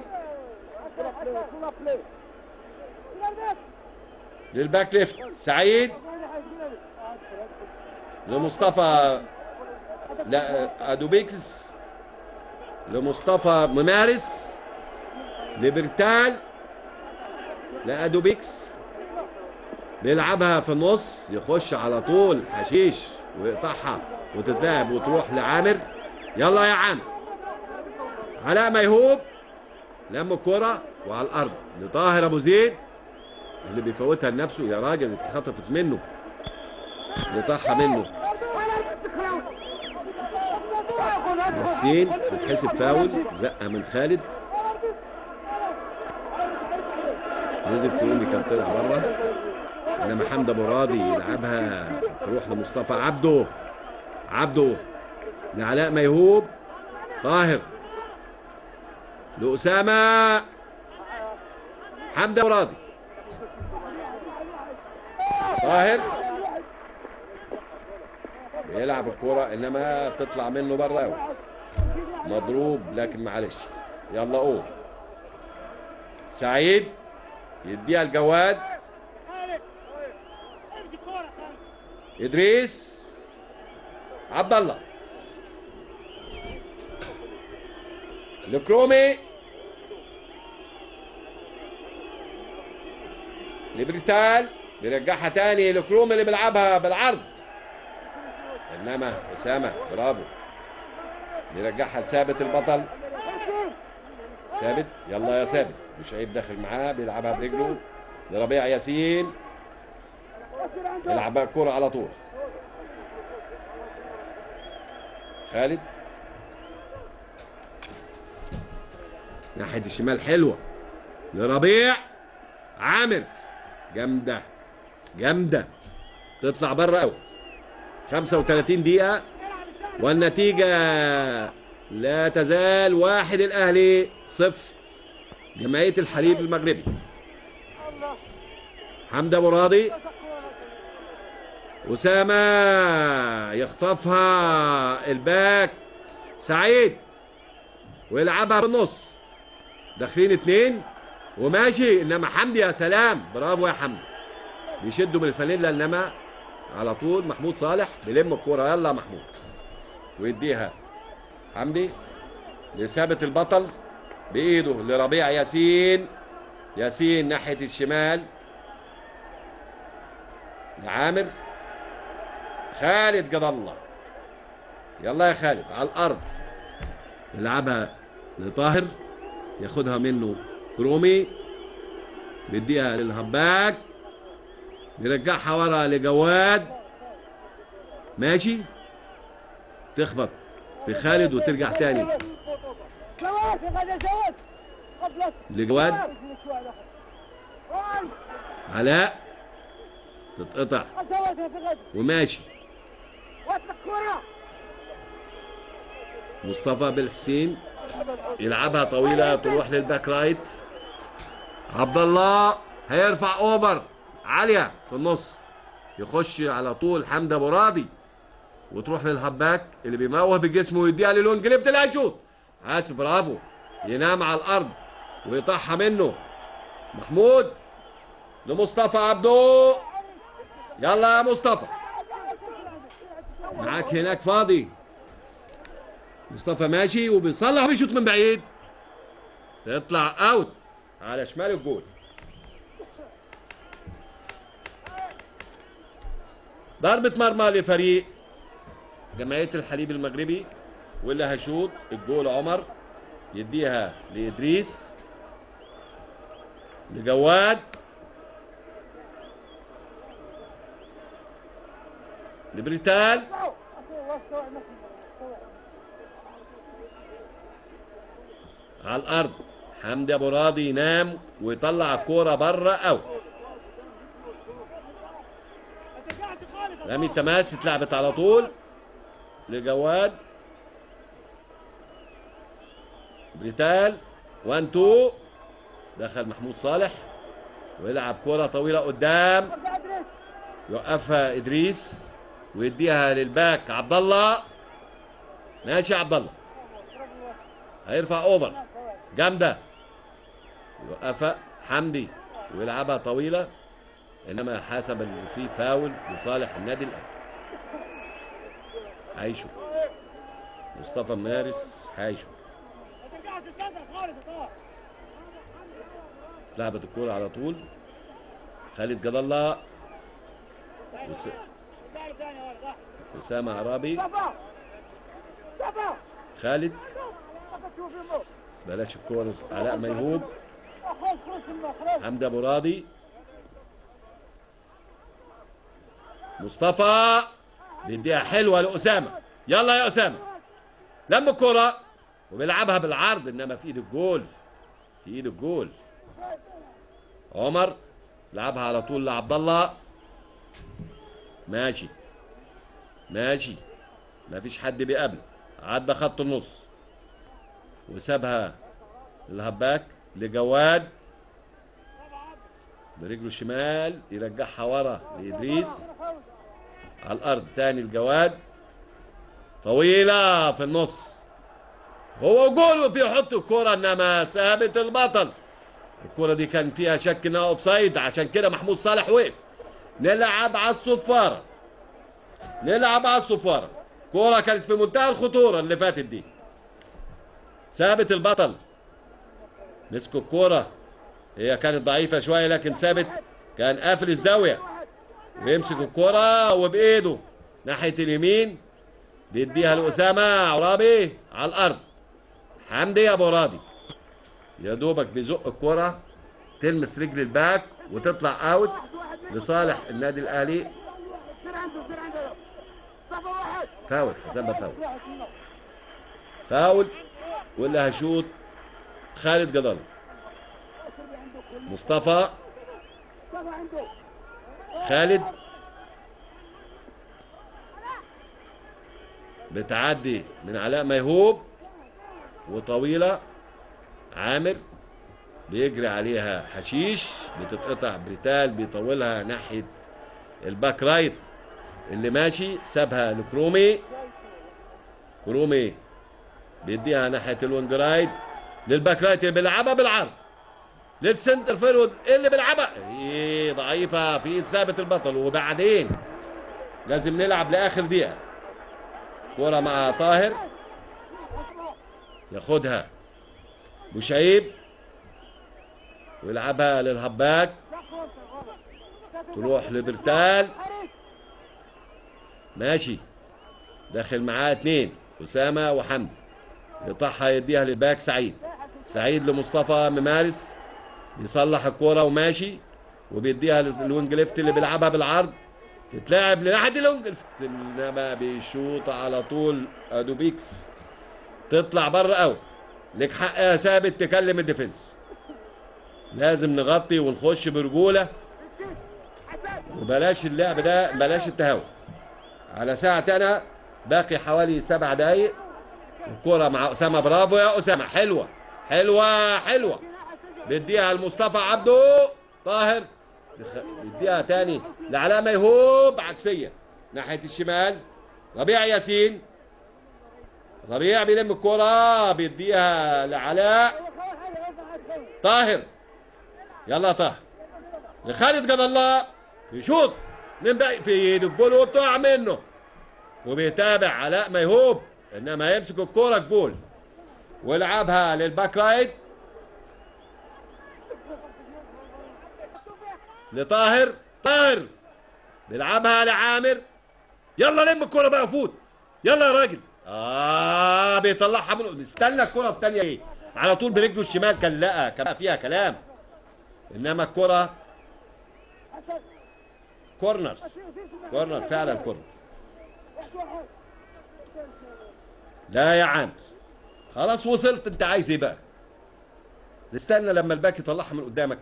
للباك ليفت سعيد لمصطفى لا ادوبيكس لمصطفى ممارس لبرتال لادوبيكس بيلعبها في النص يخش على طول حشيش ويقطعها وتتلعب وتروح لعامر يلا يا عامر علاء ميهوب لم الكرة وعلى الارض لطاهر ابو زيد اللي بيفوتها لنفسه يا راجل اتخطفت منه لطاحها منه حسين بتحسب فاول زقه من خالد نزل كرومي كان طلع بره انما حمد ابو راضي يلعبها تروح لمصطفى عبده عبده لعلاء ميهوب طاهر لأسامة حمد ابو راضي طاهر بيلعب الكرة انما تطلع منه بره قوي مضروب لكن معلش يلا قول سعيد يديها الجواد ادريس عبد الله لكرومي لبريتال بيرجعها تاني لكرومي اللي بيلعبها بالعرض انما اسامه برافو بيرجعها لثابت البطل ثابت يلا يا ثابت مش عيب داخل معاه بيلعبها برجله لربيع ياسين يلعبها الكرة على طول خالد ناحية الشمال حلوة لربيع عامر جامدة جامدة تطلع بره قوي 35 دقيقة والنتيجة لا تزال واحد الأهلي صفر جمعية الحليب المغربي حمد أبو راضي أسامة يخطفها الباك سعيد ويلعبها في النص داخلين اتنين وماشي انما حمدي يا سلام برافو يا حمدي بيشدوا من الفانيلا انما على طول محمود صالح بيلم الكوره يلا يا محمود ويديها حمدي لثابت البطل بايده لربيع ياسين ياسين ناحيه الشمال لعامر خالد جد الله يلا يا خالد على الارض يلعبها لطاهر ياخدها منه كرومي بيديها للهباك بيرجعها ورا لجواد ماشي تخبط في خالد وترجع تاني جواد يا غدا جواد قبلك لجواد علاء تتقطع جواد يا غدا وماشي واترك كرة مصطفى بالحسين يلعبها طويلة تروح للباك رايت عبد الله هيرفع اوفر عالية في النص يخش على طول حمد ابو راضي وتروح للهباك اللي بيموه بجسمه ويديها للونج ليفت اللي هيشوط اسف برافو ينام على الارض ويطحها منه محمود لمصطفى عبدو يلا يا مصطفى معاك هناك فاضي مصطفى ماشي وبيصلح وبيشوط من بعيد تطلع اوت على شمال الجول ضربة مرمى لفريق جمعية الحليب المغربي واللي هيشوط الجول عمر يديها لإدريس لجواد لبريتال على الارض حمدي ابو راضي ينام ويطلع الكوره بره اوت رمي التماس اتلعبت على طول لجواد بريتال 1 2 دخل محمود صالح ويلعب كرة طويلة قدام يوقفها ادريس ويديها للباك عبد الله ماشي يا عبد الله هيرفع اوفر جامده يوقفها حمدي ويلعبها طويله انما حسب اللي فيه فاول لصالح النادي الاهلي عايشو مصطفى مارس حايشو لعبت الكوره على طول خالد جد الله وس... اسامه عرابي صفا صفا خالد شوف يمه بلاش الكوره علاء ميهوب خلاص خلاص يمه خلاص حمدي ابو راضي مصطفى بيديها حلوه لاسامه يلا يا اسامه لم الكره وبيلعبها بالعرض انما في ايد الجول في ايد الجول عمر لعبها على طول لعبد الله ماشي ماشي ما فيش حد بيقابله عدى خط النص وسابها للهباك لجواد برجله الشمال يرجعها ورا لإدريس على الأرض تاني الجواد طويلة في النص هو جول بيحط الكرة إنما ثابت البطل الكرة دي كان فيها شك إنها أوفسايد عشان كده محمود صالح وقف نلعب على الصفارة نلعب على الصفارة كرة كانت في منتهى الخطورة اللي فاتت دي ثابت البطل مسكوا الكرة هي كانت ضعيفة شوية لكن ثابت كان قافل الزاوية ويمسك الكرة وبإيده ناحية اليمين بيديها لأسامة عرابي على الأرض حمدي أبو راضي يا دوبك بيزق الكرة تلمس رجل الباك وتطلع اوت لصالح النادي الأهلي سير عنده سير عنده صفا واحد فاول حسابها فاول واحد منه فاول واللي هشوط خالد جدل مصطفى خالد بتعدي من علاء ميهوب وطويلة عامر بيجري عليها حشيش بتتقطع بريتال بيطولها ناحية الباك رايت اللي ماشي سابها لكرومي كرومي بيديها ناحية الوينج رايت للباك رايت اللي بيلعبها بالعرض للسنتر فيرود اللي بيلعبها ايه ضعيفة في ايد ثابت البطل وبعدين لازم نلعب لاخر دقيقة كرة مع طاهر ياخدها بوشعيب ويلعبها للهباك تروح لبرتال ماشي داخل معاه اتنين اسامه وحمدي يقطعها يديها للباك سعيد سعيد لمصطفى ممارس بيصلح الكوره وماشي وبيديها للوينج ليفت اللي بيلعبها بالعرض تتلعب لناحيه الوينج ليفت انما بيشوط على طول ادوبيكس تطلع بره اوت لك حق يا ثابت تكلم الديفنس لازم نغطي ونخش برجوله وبلاش اللعب ده بلاش التهاون على ساعة أنا باقي حوالي سبع دقايق الكرة مع أسامة برافو يا أسامة حلوة حلوة حلوة بيديها لمصطفى عبده طاهر بخ- بيديها تاني لعلاء ميهوب عكسية ناحية الشمال ربيع ياسين ربيع بيلم الكرة بيديها لعلاء طاهر يلا يا طاهر لخالد جد الله بيشوط من باقي في ايد الجول وبتقع منه وبيتابع علاء ميهوب انما يمسك الكوره الجول ويلعبها للباك رايت لطاهر طاهر بيلعبها لعامر يلا لم الكوره بقى فوت يلا يا راجل اه بيطلعها من استنى الكره الثانيه ايه على طول برجله الشمال كان لا كان فيها كلام انما الكره كورنر كورنر فعلا كورنر لا يا عامر خلاص وصلت انت عايز ايه بقى تستنى لما الباك يطلعها من قدامك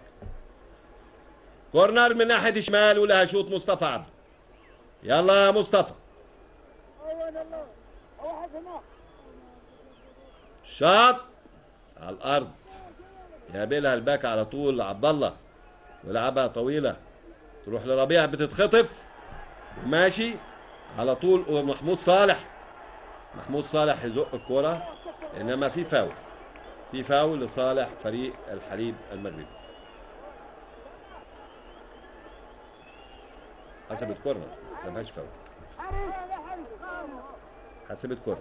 كورنر من ناحيه الشمال ولها شوط مصطفى عبده يلا يا مصطفى شاط على الارض يقابلها الباك على طول عبد الله ولعبها طويله تروح لربيع بتتخطف ماشي على طول ومحمود صالح محمود صالح يزق الكرة انما في فاول في فاول لصالح فريق الحليب المغربي حسبت كورنر ما حسبهاش فاول حسبت كورنر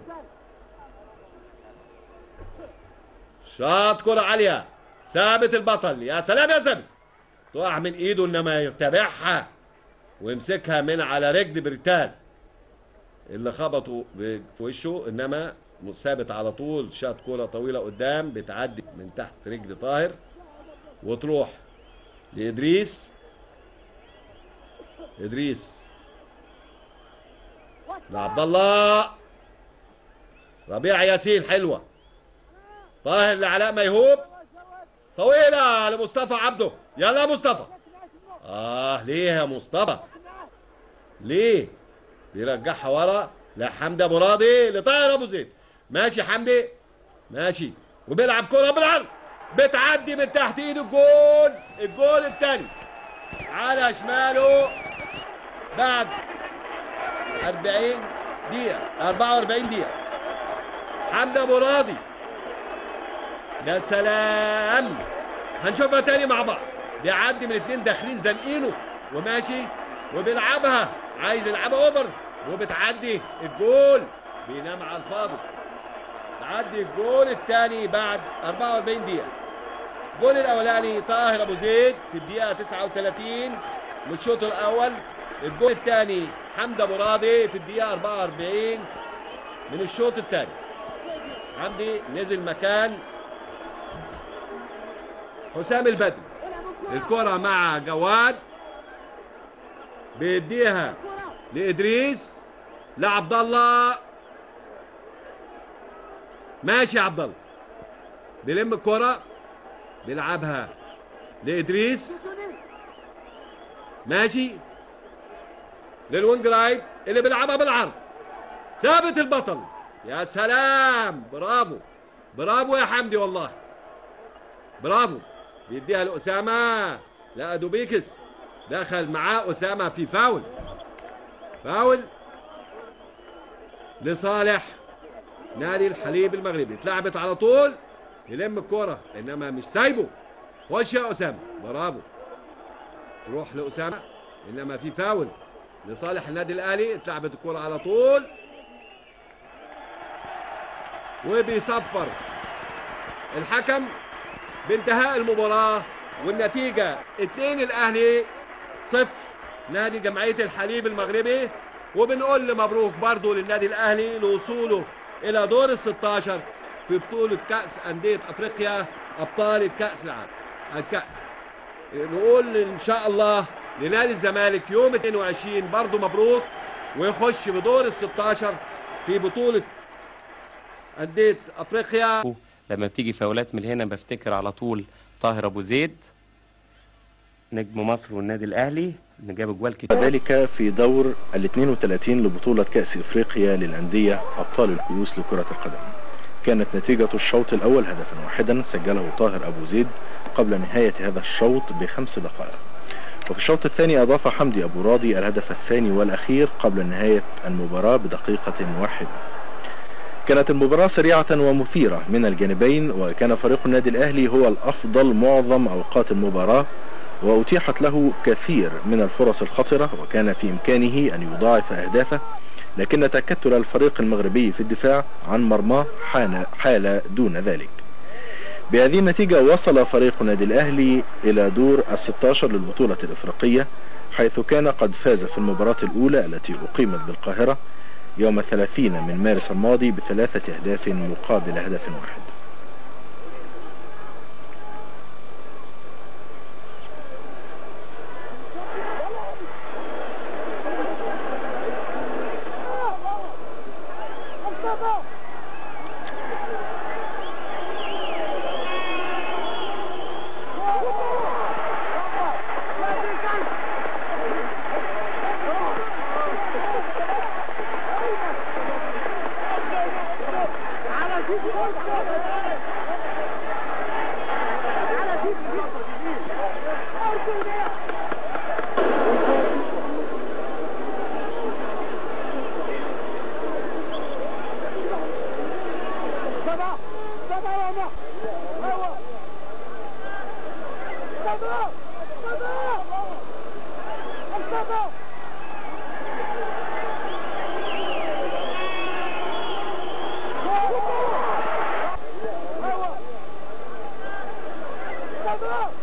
شاط كرة عالية ثابت البطل يا سلام يا ثابت تقع من ايده انما يتابعها ويمسكها من على رجل بريتال اللي خبطوا ب- في وشه انما ثابت على طول شاط كوره طويله قدام بتعدي من تحت رجل طاهر وتروح لادريس ادريس لعبد الله ربيع ياسين حلوه طاهر لعلاء ميهوب طويله لمصطفى عبده يلا يا مصطفى اه ليه يا مصطفى ليه بيرجعها ورا لحمدي ابو راضي لطاهر ابو زيد ماشي حمدي ماشي وبيلعب كرة بالعرض بتعدي من تحت ايده الجول الجول الثاني على شماله بعد 40 دقيقة 44 دقيقة حمدي ابو راضي يا سلام هنشوفها تاني مع بعض بيعدي من اتنين داخلين زنقينه وماشي وبيلعبها عايز يلعبها اوفر وبتعدي الجول بينام على الفاضي تعدي الجول الثاني بعد 44 دقيقة الجول الأولاني طاهر أبو زيد في الدقيقة 39 من الشوط الأول الجول الثاني حمد أبو راضي في الدقيقة 44 من الشوط الثاني حمدي نزل مكان حسام البدري الكرة مع جواد بيديها لإدريس لعبد الله ماشي يا عبد الله بيلم الكرة بيلعبها لإدريس ماشي للوينج رايت اللي بيلعبها بالعرض ثابت البطل يا سلام برافو برافو يا حمدي والله برافو بيديها لأسامة لا دوبيكس دخل معاه أسامة في فاول فاول لصالح نادي الحليب المغربي اتلعبت على طول يلم الكرة انما مش سايبه خش يا اسامه برافو روح لاسامه انما في فاول لصالح النادي الاهلي اتلعبت الكرة على طول وبيصفر الحكم بانتهاء المباراة والنتيجة اتنين الاهلي صفر نادي جمعية الحليب المغربي وبنقول مبروك برضو للنادي الاهلي لوصوله الى دور ال 16 في بطولة كأس أندية أفريقيا أبطال الكأس العالم الكأس نقول إن شاء الله لنادي الزمالك يوم 22 برضو مبروك ويخش بدور ال 16 في بطولة أندية أفريقيا لما بتيجي فاولات من هنا بفتكر على طول طاهر ابو زيد نجم مصر والنادي الاهلي اللي جاب اجوال كتير ذلك في دور ال 32 لبطولة كأس إفريقيا للأندية أبطال الكؤوس لكرة القدم كانت نتيجة الشوط الأول هدفا واحدا سجله طاهر أبو زيد قبل نهاية هذا الشوط بخمس دقائق وفي الشوط الثاني أضاف حمدي أبو راضي الهدف الثاني والأخير قبل نهاية المباراة بدقيقة واحدة كانت المباراة سريعة ومثيرة من الجانبين وكان فريق النادي الأهلي هو الأفضل معظم أوقات المباراة وأتيحت له كثير من الفرص الخطرة وكان في إمكانه أن يضاعف أهدافه لكن تكتل الفريق المغربي في الدفاع عن مرماه حان حال دون ذلك بهذه النتيجة وصل فريق النادي الأهلي إلى دور الستاشر للبطولة الإفريقية حيث كان قد فاز في المباراة الأولى التي أقيمت بالقاهرة يوم الثلاثين من مارس الماضي بثلاثة أهداف مقابل هدف واحد Come on!